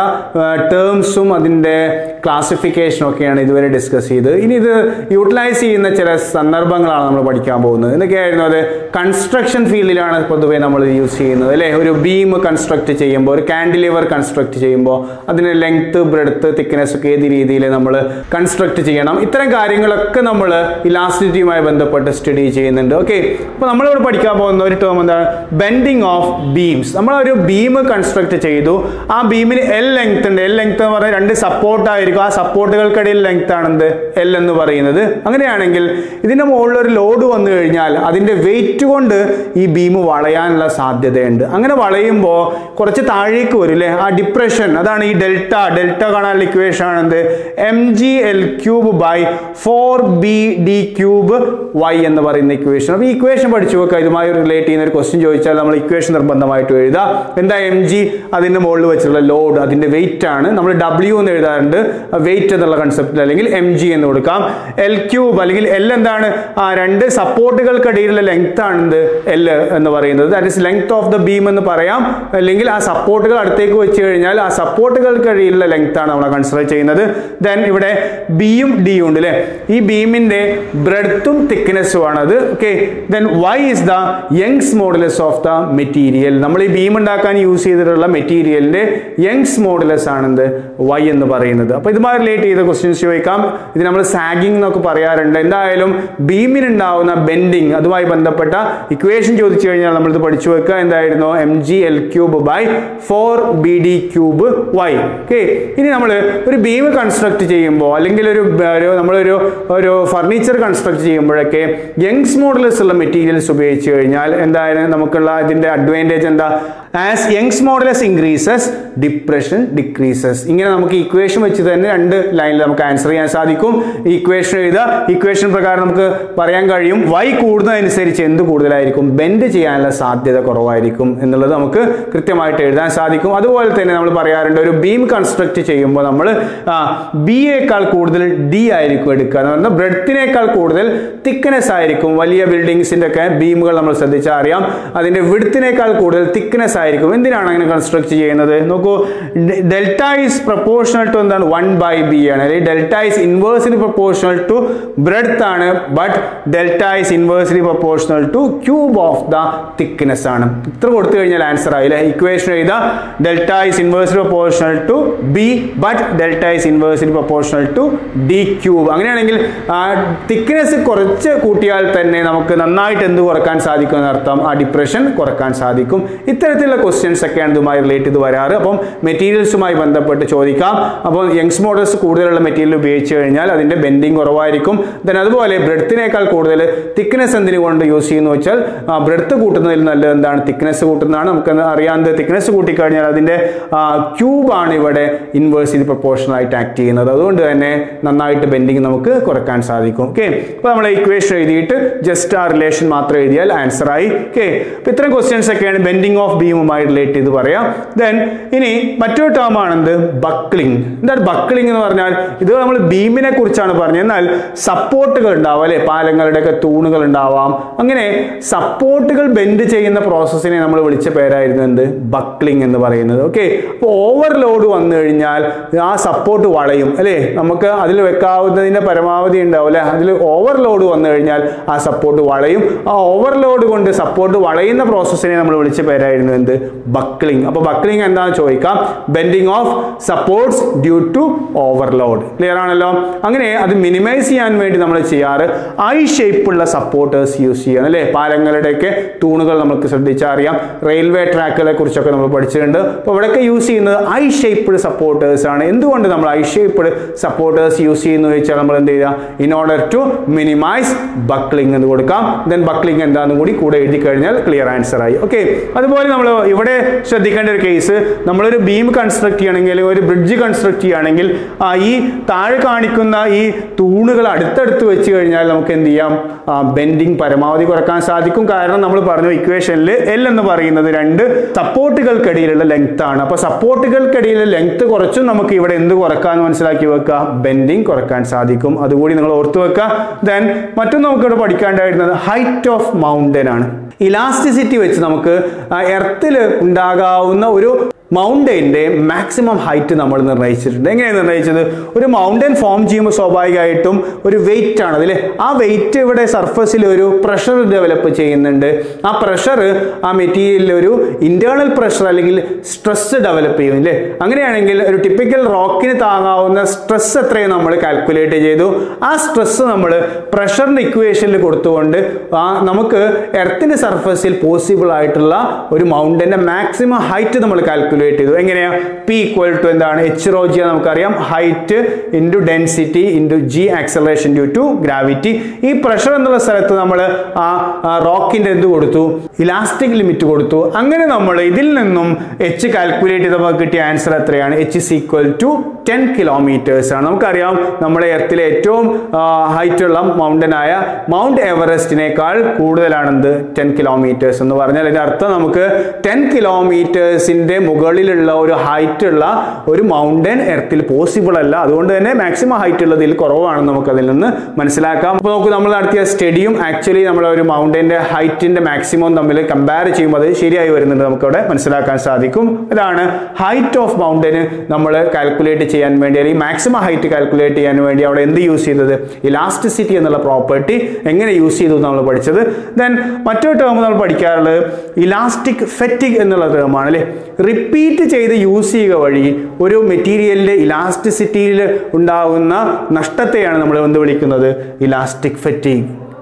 ടേംസും അതിൻ്റെ ക്ലാസിഫിക്കേഷനും ഒക്കെയാണ് ഇതുവരെ ഡിസ്കസ് ചെയ്ത് ഇനി ഇത് യൂട്ടിലൈസ് ചെയ്യുന്ന ചില സന്ദർഭങ്ങളാണ് നമ്മൾ പഠിക്കാൻ പോകുന്നത് എന്തൊക്കെയായിരുന്നു അത് കൺസ്ട്രക്ഷൻ ഫീൽഡിലാണ് പൊതുവേ നമ്മൾ യൂസ് ചെയ്യുന്നത് അല്ലേ ഒരു ബീം കൺസ്ട്രക്ട് ചെയ്യുമ്പോൾ ഒരു കാൻഡിലിവർ കൺസ്ട്രക്ട് ചെയ്യുമ്പോൾ അതിന് ലെങ്ത് ബ്രെഡ്ത്ത് തിക്നെസ് ഒക്കെ ഏത് രീതിയിൽ നമ്മൾ കൺസ്ട്രക്ട് ചെയ്യണം ഇത്തരം കാര്യങ്ങളൊക്കെ നമ്മൾ ഇലാസ്റ്റിറ്റിയുമായി ബന്ധപ്പെട്ട് സ്റ്റഡി ചെയ്യുന്നുണ്ട് ഓക്കെ അപ്പോൾ നമ്മളിവിടെ പഠിക്കാൻ പോകുന്ന ഒരു ടേം എന്താണ് ബെൻഡിങ് ഓഫ് ബീംസ് നമ്മളൊരു ബീം കൺസ്ട്രക്ട് ചെയ്തു ആ ബീമിന് എൽ ലെങ്ത് ഉണ്ട് എൽ ലെങ്ത് എന്ന് പറഞ്ഞാൽ രണ്ട് സപ്പോർട്ട് ആയിരിക്കും ആ സപ്പോർട്ടുകൾക്കിടയിൽ ലെങ്ത് ആണെന്ത് എൽ എന്ന് പറയുന്നത് അങ്ങനെയാണെങ്കിൽ ഇതിന്റെ മുകളിൽ ഒരു ലോഡ് വന്നു കഴിഞ്ഞാൽ അതിന്റെ വെയിറ്റ് കൊണ്ട് ഈ ബീം വളയാനുള്ള സാധ്യതയുണ്ട് അങ്ങനെ വളയുമ്പോൾ കുറച്ച് താഴേക്ക് വരും അല്ലേ ആ ഡിപ്രഷൻ അതാണ് ഈ ഡെൽറ്റ ഡെൽറ്റ കാണാനുള്ള ഇക്വേഷൻ ആണ് എന്ത് M G L cube by four B D cube Y എന്ന് പറയുന്ന ഇക്വേഷൻ അപ്പോൾ ഈ ഇക്വേഷൻ പഠിച്ചു വെക്കുക ഇതുമായി റിലേറ്റ് ചെയ്യുന്ന ഒരു ക്വസ്റ്റ്യൻ ചോദിച്ചാൽ നമ്മൾ ഇക്വേഷൻ നിർബന്ധമായിട്ട് എഴുതുക എന്താ എം ജി അതിന്റെ മുകളിൽ വെച്ചിട്ടുള്ള ലോഡ് അതിന്റെ വെയിറ്റ് ആണ് നമ്മൾ ഡബ്ല്യു എന്ന് എഴുതാറുണ്ട് വെയിറ്റ് എന്നുള്ള കൺസെപ്റ്റിൽ അല്ലെങ്കിൽ എം ജി എന്ന് കൊടുക്കാം എൽ ക്യൂബ് അല്ലെങ്കിൽ എൽ എന്താണ് ആ രണ്ട് സപ്പോർട്ടുകൾക്കിടയിലുള്ള ലെങ്ത് ആണ് എന്ത് എൽ എന്ന് പറയുന്നത് that is length of the beam എന്ന് പറയാം അല്ലെങ്കിൽ ആ സപ്പോർട്ടുകൾ അടുത്തേക്ക് വെച്ച് കഴിഞ്ഞാൽ ആ സപ്പോർട്ടുകൾക്കിടയിലുള്ള ലെങ്ത് ആണ് നമ്മൾ കൺസിഡർ ചെയ്യുന്നത് ദെൻ ഇവിടെ ബിയും ഡിയും ഉണ്ട് അല്ലേ ഈ ബീമിന്റെ ബ്രെഡ്ത്തും തിക്നെസ്സും ആണ് അത് okay then Y is the young's modulus of the material നമ്മൾ ഈ ബീം ഉണ്ടാക്കാൻ യൂസ് ചെയ്തിട്ടുള്ള മെറ്റീരിയലിന്റെ യങ്സ് മോഡുലസ് ആണെന്ത് വൈ എന്ന് പറയുന്നത് അപ്പൊ ഇതുമായി റിലേറ്റ് ചെയ്ത ക്വസ്റ്റ്യൻസ് ചോദിക്കാം ഇത് നമ്മൾ സാഗിങ് എന്നൊക്കെ പറയാറുണ്ട് എന്തായാലും ബീമിനുണ്ടാവുന്ന ബെൻഡിങ് അതുമായി ബന്ധപ്പെട്ട ഇക്വേഷൻ ചോദിച്ചു കഴിഞ്ഞാൽ നമ്മൾ ഇത് പഠിച്ചു വെക്കുക എന്തായിരുന്നു M G L cube by four B D cube Y okay ഇനി നമ്മൾ ഒരു ബീം കൺസ്ട്രക്ട് ചെയ്യുമ്പോൾ അല്ലെങ്കിൽ ഒരു ഒരു നമ്മളൊരു ഒരു ഫർണിച്ചർ കൺസ്ട്രക്ട് ചെയ്യുമ്പോഴൊക്കെ യങ്സ് മോഡൽസ് ഉള്ള മെറ്റീരിയൽസ് ഉപയോഗിച്ച് കഴിഞ്ഞാൽ എന്തായാലും നമുക്കുള്ള ഇതിന്റെ അഡ്വാൻറ്റേജ് എന്താ as young's modulus increases depression decreases ഇങ്ങനെ നമുക്ക് ഇക്വേഷൻ വെച്ച് തന്നെ രണ്ട് ലൈനിൽ നമുക്ക് ആൻസർ ചെയ്യാൻ സാധിക്കും ഇക്വേഷൻ എഴുതുക ഇക്വേഷൻ പ്രകാരം നമുക്ക് പറയാൻ കഴിയും y കൂടുന്നതനുസരിച്ച് എന്ത് കൂടുതലായിരിക്കും ബെൻഡ് ചെയ്യാനുള്ള സാധ്യത കുറവായിരിക്കും എന്നുള്ളത് നമുക്ക് കൃത്യമായിട്ട് എഴുതാൻ സാധിക്കും അതുപോലെ തന്നെ നമ്മൾ പറയാറുണ്ട് ഒരു ബീം കൺസ്ട്രക്ട് ചെയ്യുമ്പോൾ നമ്മൾ ബി യേക്കാൾ കൂടുതൽ ഡി ആയിരിക്കും എടുക്കുക എന്ന് പറഞ്ഞാൽ ബ്രെഡ്ത്തിനേക്കാൾ കൂടുതൽ തിക്നെസ് ആയിരിക്കും വലിയ ബിൽഡിങ്സിന്റെ ഒക്കെ ബീമുകൾ നമ്മൾ ശ്രദ്ധിച്ചാൽ അറിയാം അതിന്റെ വിടുത്തിനേക്കാൾ കൂടുതൽ തിക്നെസ് ആയിരിക്കും എന്തിനാണ് അങ്ങനെ കൺസ്ട്രക്ട് ചെയ്യുന്നത് നോക്കൂ ഡെൽറ്റ ഈസ് പ്രപ്പോർഷണൽ ടു എന്താണ് വൺ ബൈ ബി ആണ് അല്ലെങ്കിൽ delta is inversely proportional to breadth ആണ് but delta is inversely proportional to cube of the thickness ആണ് ഇത്ര കൊടുത്തു കഴിഞ്ഞാൽ ആൻസർ ആയില്ലേ ഇക്വേഷൻ എഴുതുക delta is inversely proportional to B but delta is inversely proportional to D cube അങ്ങനെയാണെങ്കിൽ thickness കുറച്ച് കൂട്ടിയാൽ തന്നെ നമുക്ക് നന്നായിട്ട് എന്ത് കുറക്കാൻ സാധിക്കും എന്നർത്ഥം ആ ഡിപ്രഷൻ കുറക്കാൻ സാധിക്കും ഇത്തരത്തിലുള്ള ക്വസ്റ്റ്യൻസ് ഒക്കെയാണ് ഇതുമായി റിലേറ്റ് ചെയ്ത് വരാറ് അപ്പം മെറ്റീരിയൽസുമായി ബന്ധപ്പെട്ട് ചോദിക്കാം അപ്പോൾ യങ്സ് മോഡൽസ് കൂടുതലുള്ള മെറ്റീരിയൽ ഉപയോഗിച്ച് കഴിഞ്ഞാൽ അതിന്റെ ബെൻഡിങ് കുറവായിരിക്കും ദെൻ അതുപോലെ ബ്രെഡ്ത്തിനേക്കാൾ കൂടുതൽ തിക്നെസ് എന്തിനു കൊണ്ട് യൂസ് ചെയ്യുന്നു വെച്ചാൽ ബ്രെഡ്ത്ത് കൂട്ടുന്നതിൽ നല്ലത് എന്താണ് തിക്നെസ് കൂട്ടുന്നതാണ് നമുക്ക് അറിയാവുന്നത് തിക്നെസ് കൂട്ടിക്കഴിഞ്ഞാൽ അതിന്റെ ക്യൂബാണ് ഇവിടെ ഇൻവേഴ്സിന് പ്രൊപ്പോർഷണൽ ആയിട്ട് ആക്ട് ചെയ്യുന്നത് അതുകൊണ്ട് തന്നെ നന്നായിട്ട് ബെൻഡിങ് നമുക്ക് കുറക്കാൻ സാധിക്കും ഓക്കെ അപ്പോൾ നമ്മൾ ഇക്വേഷൻ എഴുതിയിട്ട് ജസ്റ്റ് ആ റിലേഷൻ മാത്രം എഴുതിയാൽ ആൻസർ ആയി ഓക്കെ അപ്പോൾ ഇത്തരം ക്വസ്റ്റ്യൻസ് ഒക്കെയാണ് ബെൻഡിങ് ഓഫ് ബീമുമായി റിലേറ്റ് ചെയ്ത് പറയാം ദെൻ ഇനി മറ്റൊരു ടേം ആണെന്ത് ബക്ലിംഗ് എന്താണ് ബക്ലിംഗ് എന്ന് പറഞ്ഞാൽ ഇത് നമ്മൾ ബീമിനെ കുറിച്ചാണ് പറഞ്ഞത് എന്നാൽ സപ്പോർട്ടുകൾ ഉണ്ടാവാം അല്ലെ പാലങ്ങളുടെ ഒക്കെ തൂണുകൾ ഉണ്ടാവാം അങ്ങനെ സപ്പോർട്ടുകൾ ബെൻഡ് ചെയ്യുന്ന പ്രോസസ്സിനെ നമ്മൾ വിളിച്ച പേരായിരുന്നു എന്ത് ബക്ലിംഗ് എന്ന് പറയുന്നത് ഓക്കെ അപ്പോൾ ഓവർലോഡ് വന്നു കഴിഞ്ഞാൽ ആ സപ്പോർട്ട് വളയും അല്ലേ നമുക്ക് അതിൽ വെക്കാവുന്നതിന്റെ പരമാവധി ഉണ്ടാവും അല്ലെ അതിൽ ഓവർലോഡ് വന്നു കഴിഞ്ഞാൽ ആ സപ്പോർട്ട് വളയും ആ ഓവർലോഡ് കൊണ്ട് സപ്പോർട്ട് വളയുന്ന പ്രോസസ്സിനെ നമ്മൾ വിളിച്ച പേരായിരുന്നു എന്ത് ബക്ലിംഗ് അപ്പോൾ ബക്ലിംഗ് എന്താണെന്ന് ചോദിക്കാം bending of supports due to overload clear ആണല്ലോ അങ്ങനെ അത് മിനിമൈസ് ചെയ്യാൻ വേണ്ടി നമ്മൾ ചെയ്യാറ് ഐ ഷേപ്പുള്ള സപ്പോർട്ടേഴ്സ് യൂസ് ചെയ്യണം അല്ലേ പാലങ്ങളുടെയൊക്കെ തൂണുകൾ നമുക്ക് ശ്രദ്ധിച്ചാൽ അറിയാം റെയിൽവേ ട്രാക്കുകളെ കുറിച്ചൊക്കെ നമ്മൾ പഠിച്ചിട്ടുണ്ട് അപ്പോൾ ഇവിടെയൊക്കെ യൂസ് ചെയ്യുന്നത് ഐ ഷേപ്പ്ഡ് സപ്പോർട്ടേഴ്സ് ആണ് എന്തുകൊണ്ട് നമ്മൾ ഐ ഷേപ്പ്ഡ് സപ്പോർട്ടേഴ്സ് യൂസ് ചെയ്യുന്നു ചോദിച്ചാൽ നമ്മൾ എന്ത് ചെയ്യുക in order to minimize buckling എന്ന് കൊടുക്കാം ദെൻ ബക്ലിംഗ് എന്താണെന്നും കൂടി കൂടെ എഴുതി കഴിഞ്ഞാൽ ക്ലിയർ ആൻസർ ആയി ഓക്കെ അതുപോലെ നമ്മൾ ഇവിടെ ശ്രദ്ധിക്കേണ്ട ഒരു കേസ് നമ്മളൊരു ബീം കൺസ്ട്രക്ട് ചെയ്യണമെങ്കിൽ ഒരു ബ്രിഡ്ജ് കൺസ്ട്രക്ട് ചെയ്യുകയാണെങ്കിൽ ആ, ഈ താഴെ കാണിക്കുന്ന ഈ തൂണുകൾ അടുത്തടുത്ത് വെച്ച് കഴിഞ്ഞാൽ നമുക്ക് എന്ത് ചെയ്യാം ബെൻഡിങ് പരമാവധി കുറക്കാൻ സാധിക്കും കാരണം നമ്മൾ പറഞ്ഞു ഇക്വേഷനിൽ എൽ എന്ന് പറയുന്നത് രണ്ട് സപ്പോർട്ടുകൾക്കിടയിലുള്ള ലെങ്ത് ആണ് അപ്പൊ സപ്പോർട്ടുകൾക്കിടയിലെ ലെങ്ത് കുറച്ചും നമുക്ക് ഇവിടെ എന്ത് കുറക്കാന്ന് മനസ്സിലാക്കി വെക്കുക ബെൻഡിങ് കുറക്കാൻ സാധിക്കും അതുകൂടി നിങ്ങൾ ഓർത്തു വെക്കുക ദെൻ മറ്റൊന്ന് നമുക്ക് ഇവിടെ പഠിക്കാണ്ടായിരുന്നത് ഹൈറ്റ് ഓഫ് മൗണ്ടൻ ആണ് ഇലാസ്റ്റിസിറ്റി വെച്ച് നമുക്ക് എർത്തിൽ ഉണ്ടാകാവുന്ന ഒരു മൗണ്ടൈൻ്റെ മാക്സിമം ഹൈറ്റ് നമ്മൾ നിർണ്ണയിച്ചിട്ടുണ്ട് എങ്ങനെയാണ് നിർണ്ണയിച്ചത് ഒരു മൗണ്ടൻ ഫോം ചെയ്യുമ്പോൾ സ്വാഭാവികമായിട്ടും ഒരു വെയിറ്റ് ആണ് അതിൽ ആ വെയിറ്റ് ഇവിടെ സർഫസിൽ ഒരു പ്രഷർ ഡെവലപ്പ് ചെയ്യുന്നുണ്ട് ആ പ്രഷർ ആ മെറ്റീരിയലിൽ ഒരു ഇന്റേണൽ പ്രഷർ അല്ലെങ്കിൽ സ്ട്രെസ് ഡെവലപ്പ് ചെയ്യും അല്ലേ അങ്ങനെയാണെങ്കിൽ ഒരു ടിപ്പിക്കൽ റോക്കിന് താങ്ങാവുന്ന സ്ട്രെസ് എത്രയും നമ്മൾ കാൽക്കുലേറ്റ് ചെയ്തു ആ സ്ട്രെസ് നമ്മൾ പ്രഷറിന്റെ ഇക്വേഷനിൽ കൊടുത്തുകൊണ്ട് ആ നമുക്ക് എർത്തിന്റെ സർഫസിൽ പോസിബിൾ ആയിട്ടുള്ള ഒരു മൗണ്ടന്റെ മാക്സിമം ഹൈറ്റ് നമ്മൾ കാൽക്കുലേറ്റ് ചെയ്തു എങ്ങനെയാ പി ഈക്വൽ ടു എന്താണ് എച്ച് റോ ജി നമുക്കറിയാം height into density into G acceleration due to gravity ഈ പ്രഷർ എന്നുള്ള സ്ഥലത്ത് നമ്മൾ ആ റോക്കിന്റെ എന്ത് കൊടുത്തു ഇലാസ്റ്റിക് ലിമിറ്റ് കൊടുത്തു അങ്ങനെ നമ്മൾ ഇതിൽ നിന്നും എച്ച് കാൽക്കുലേറ്റ് ചെയ്തപ്പോൾ കിട്ടിയ ആൻസർ എത്രയാണ് H is equal to ten kilometers ആണ് നമുക്കറിയാം നമ്മുടെ എർത്തിലെ ഏറ്റവും ഹൈറ്റ് ഉള്ള മൗണ്ടൻ ആയ മൗണ്ട് എവറസ്റ്റിനേക്കാൾ കൂടുതലാണെന്ത് ടെൻ കിലോമീറ്റേഴ്സ് എന്ന് പറഞ്ഞാൽ അതിന്റെ അർത്ഥം നമുക്ക് ടെൻ കിലോമീറ്റേഴ്സിന്റെ മുകളിലുള്ള ഒരു ഹൈറ്റ് ഉള്ള ഒരു മൗണ്ടൻ എർത്തിൽ പോസിബിൾ അല്ല അതുകൊണ്ട് തന്നെ മാക്സിമം ഹൈറ്റ് ഉള്ളതിൽ കുറവാണെന്ന് നമുക്ക് അതിൽ നിന്ന് മനസ്സിലാക്കാം അപ്പോൾ നമുക്ക് നമ്മൾ നടത്തിയ സ്റ്റഡിയും ആക്ച്വലി നമ്മൾ ഒരു മൗണ്ടന്റെ ഹൈറ്റിന്റെ മാക്സിമം തമ്മിൽ കമ്പയർ ചെയ്യുമ്പോൾ അത് ശരിയായി വരുന്നുണ്ട് നമുക്കവിടെ മനസ്സിലാക്കാൻ സാധിക്കും ഇതാണ് ഹൈറ്റ് ഓഫ് മൗണ്ടന് നമ്മൾ കാൽക്കുലേറ്റ് ചെയ്യാൻ വേണ്ടി അല്ലെങ്കിൽ മാക്സിമം ഹൈറ്റ് കാൽക്കുലേറ്റ് ചെയ്യാൻ വേണ്ടി അവിടെ എന്ത് യൂസ് ചെയ്തത് ഇലാസ്റ്റിസിറ്റി എന്നുള്ള പ്രോപ്പർട്ടി എങ്ങനെ യൂസ് ചെയ്തു എന്ന് നമ്മൾ പഠിച്ചത് ദെൻ മറ്റൊരു ടേം നമ്മൾ പഠിക്കാറുള്ളത് ഇലാസ്റ്റിക് ഫെറ്റിക് എന്നുള്ള ടേമാണ് അല്ലേ റിപ്പീറ്റ് ചെയ്ത് യൂസ് ചെയ്യുക വഴി ഒരു മെറ്റീരിയലിന്റെ ഇലാസ്റ്റിസിറ്റിയിൽ ഉണ്ടാകുന്ന നഷ്ടത്തെയാണ് നമ്മൾ എന്ത് വിളിക്കുന്നത് ഇലാസ്റ്റിക് ഫെറ്റിക്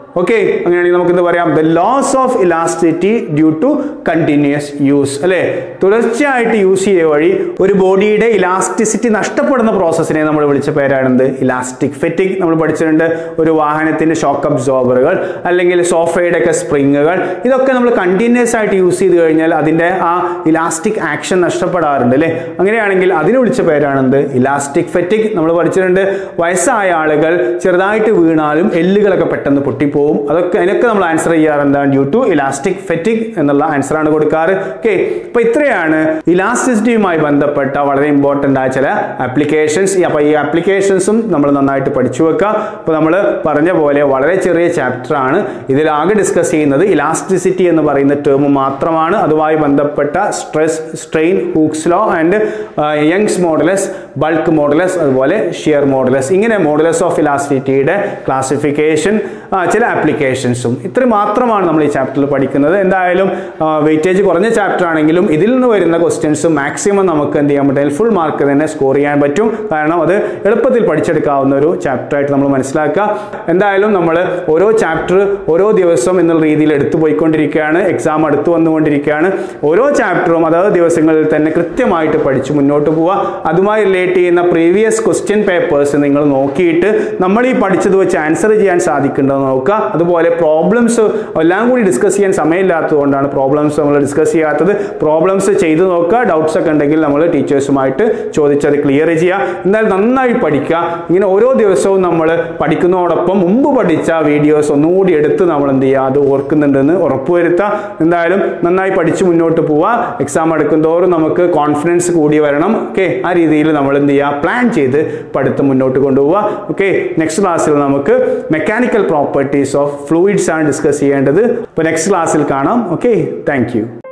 ഓക്കെ അങ്ങനെയാണെങ്കിൽ നമുക്ക് എന്ത് പറയാം the loss of elasticity due to continuous use അല്ലേ തുടർച്ചയായിട്ട് യൂസ് ചെയ്യുക വഴി ഒരു ബോഡിയുടെ ഇലാസ്റ്റിസിറ്റി നഷ്ടപ്പെടുന്ന പ്രോസസ്സിനെ നമ്മൾ വിളിച്ച പേരാണെന്ത് ഇലാസ്റ്റിക് ഫെറ്റിക് നമ്മൾ പഠിച്ചിട്ടുണ്ട് ഒരു വാഹനത്തിന്റെ ഷോക്ക് അബ്സോർബറുകൾ അല്ലെങ്കിൽ സോഫയുടെ ഒക്കെ സ്പ്രിങ്ങുകൾ ഇതൊക്കെ നമ്മൾ കണ്ടിന്യൂസ് ആയിട്ട് യൂസ് ചെയ്ത് കഴിഞ്ഞാൽ അതിന്റെ ആ ഇലാസ്റ്റിക് ആക്ഷൻ നഷ്ടപ്പെടാറുണ്ട് അല്ലേ അങ്ങനെയാണെങ്കിൽ അതിന് വിളിച്ച പേരാണെന്ത് ഇലാസ്റ്റിക് ഫെറ്റിക് നമ്മൾ പഠിച്ചിട്ടുണ്ട് വയസ്സായ ആളുകൾ ചെറുതായിട്ട് വീണാലും എല്ലുകളൊക്കെ പെട്ടെന്ന് പൊട്ടിപ്പോവും അതൊക്കെ അതിനൊക്കെ നമ്മൾ ആൻസർ ചെയ്യാറ് എന്താണ് ഡ്യൂ ടു ഇലാസ്റ്റിക് ഫെറ്റിക് എന്നുള്ള ആൻസർ ആണ് കൊടുക്കാറ് ഓക്കെ അപ്പൊ ഇത്രയാണ് ഇലാസ്റ്റിസിറ്റിയുമായി ബന്ധപ്പെട്ട വളരെ ഇമ്പോർട്ടൻ്റ് ആയ ചില ആപ്ലിക്കേഷൻസ് അപ്പൊ ഈ ആപ്ലിക്കേഷൻസും നമ്മൾ നന്നായിട്ട് പഠിച്ചു വെക്കുക അപ്പൊ നമ്മൾ പറഞ്ഞ പോലെ വളരെ ചെറിയ ചാപ്റ്റർ ആണ് ഇതിലാകെ ഡിസ്കസ് ചെയ്യുന്നത് ഇലാസ്റ്റിസിറ്റി എന്ന് പറയുന്ന ടേം മാത്രമാണ് അതുമായി ബന്ധപ്പെട്ട stress strain hooke's law and young's modulus bulk modulus അതുപോലെ ഷിയർ മോഡലസ് ഇങ്ങനെ മോഡലസ് ഓഫ് ഇലാസ്റ്റിറ്റിയുടെ ക്ലാസിഫിക്കേഷൻ ചില ആപ്ലിക്കേഷൻസും ഇത്ര മാത്രമാണ് നമ്മൾ ഈ ചാപ്റ്ററിൽ പഠിക്കുന്നത് എന്തായാലും വെയിറ്റേജ് കുറഞ്ഞ ചാപ്റ്റർ ആണെങ്കിലും ഇതിൽ നിന്ന് വരുന്ന ക്വസ്റ്റ്യൻസ് മാക്സിമം നമുക്ക് എന്ത് ചെയ്യാൻ പറ്റും ഫുൾ മാർക്ക് തന്നെ സ്കോർ ചെയ്യാൻ പറ്റും കാരണം അത് എളുപ്പത്തിൽ പഠിച്ചെടുക്കാവുന്ന ഒരു ചാപ്റ്റർ ആയിട്ട് നമ്മൾ മനസ്സിലാക്കുക എന്തായാലും നമ്മൾ ഓരോ ചാപ്റ്റർ ഓരോ ദിവസം എന്നുള്ള രീതിയിൽ എടുത്തു പോയിക്കൊണ്ടിരിക്കുകയാണ് എക്സാം അടുത്ത് വന്നുകൊണ്ടിരിക്കുകയാണ് ഓരോ ചാപ്റ്ററും അതാത് ദിവസങ്ങളിൽ തന്നെ കൃത്യമായിട്ട് പഠിച്ച് മുന്നോട്ട് പോവുക അതുമായി റിലേറ്റ് ചെയ്യുന്ന പ്രീവിയസ് ക്വസ്റ്റ്യൻ പേപ്പേഴ്സ് നിങ്ങൾ നോക്കിയിട്ട് നമ്മൾ ഈ പഠിച്ചത് വെച്ച് ആൻസർ ചെയ്യാൻ സാധിക്കുന്നുണ്ടോ എന്ന് നോക്കുക അതുപോലെ പ്രോബ്ലംസ് എല്ലാം കൂടി ഡിസ്കസ് ചെയ്യാൻ സമയമില്ലാത്തതുകൊണ്ടാണ് പ്രോബ്ലംസ് നമ്മൾ ഡിസ്കസ് ചെയ്യാത്തത് പ്രോബ്ലംസ് ചെയ്ത് നോക്കുക ഡൗട്ട്സ് ഒക്കെ ഉണ്ടെങ്കിൽ നമ്മൾ ടീച്ചേഴ്സുമായിട്ട് ചോദിച്ചത് ക്ലിയർ ചെയ്യുക എന്തായാലും നന്നായി പഠിക്കുക ഇങ്ങനെ ഓരോ ദിവസവും നമ്മൾ പഠിക്കുന്നതോടൊപ്പം മുമ്പ് പഠിച്ച വീഡിയോസ് ഒന്നുകൂടി എടുത്ത് നമ്മൾ എന്ത് ചെയ്യുക അത് ഓർക്കുന്നുണ്ടെന്ന് ഉറപ്പുവരുത്തുക എന്തായാലും നന്നായി പഠിച്ച് മുന്നോട്ട് പോവുക എക്സാം എടുക്കും തോറും നമുക്ക് കോൺഫിഡൻസ് കൂടി വരണം ഓക്കെ ആ രീതിയിൽ നമ്മൾ എന്ത് ചെയ്യുക പ്ലാൻ ചെയ്ത് പഠിത്തം മുന്നോട്ട് കൊണ്ടുപോവുക ഓക്കെ നെക്സ്റ്റ് ക്ലാസ്സിൽ നമുക്ക് മെക്കാനിക്കൽ പ്രോപ്പർട്ടീസ് ഓഫ് ഫ്ലൂയിഡ്സ് ആണ് ഡിസ്കസ് ചെയ്യേണ്ടത് അപ്പോൾ നെക്സ്റ്റ് ക്ലാസ്സിൽ കാണാം ഓക്കെ താങ്ക്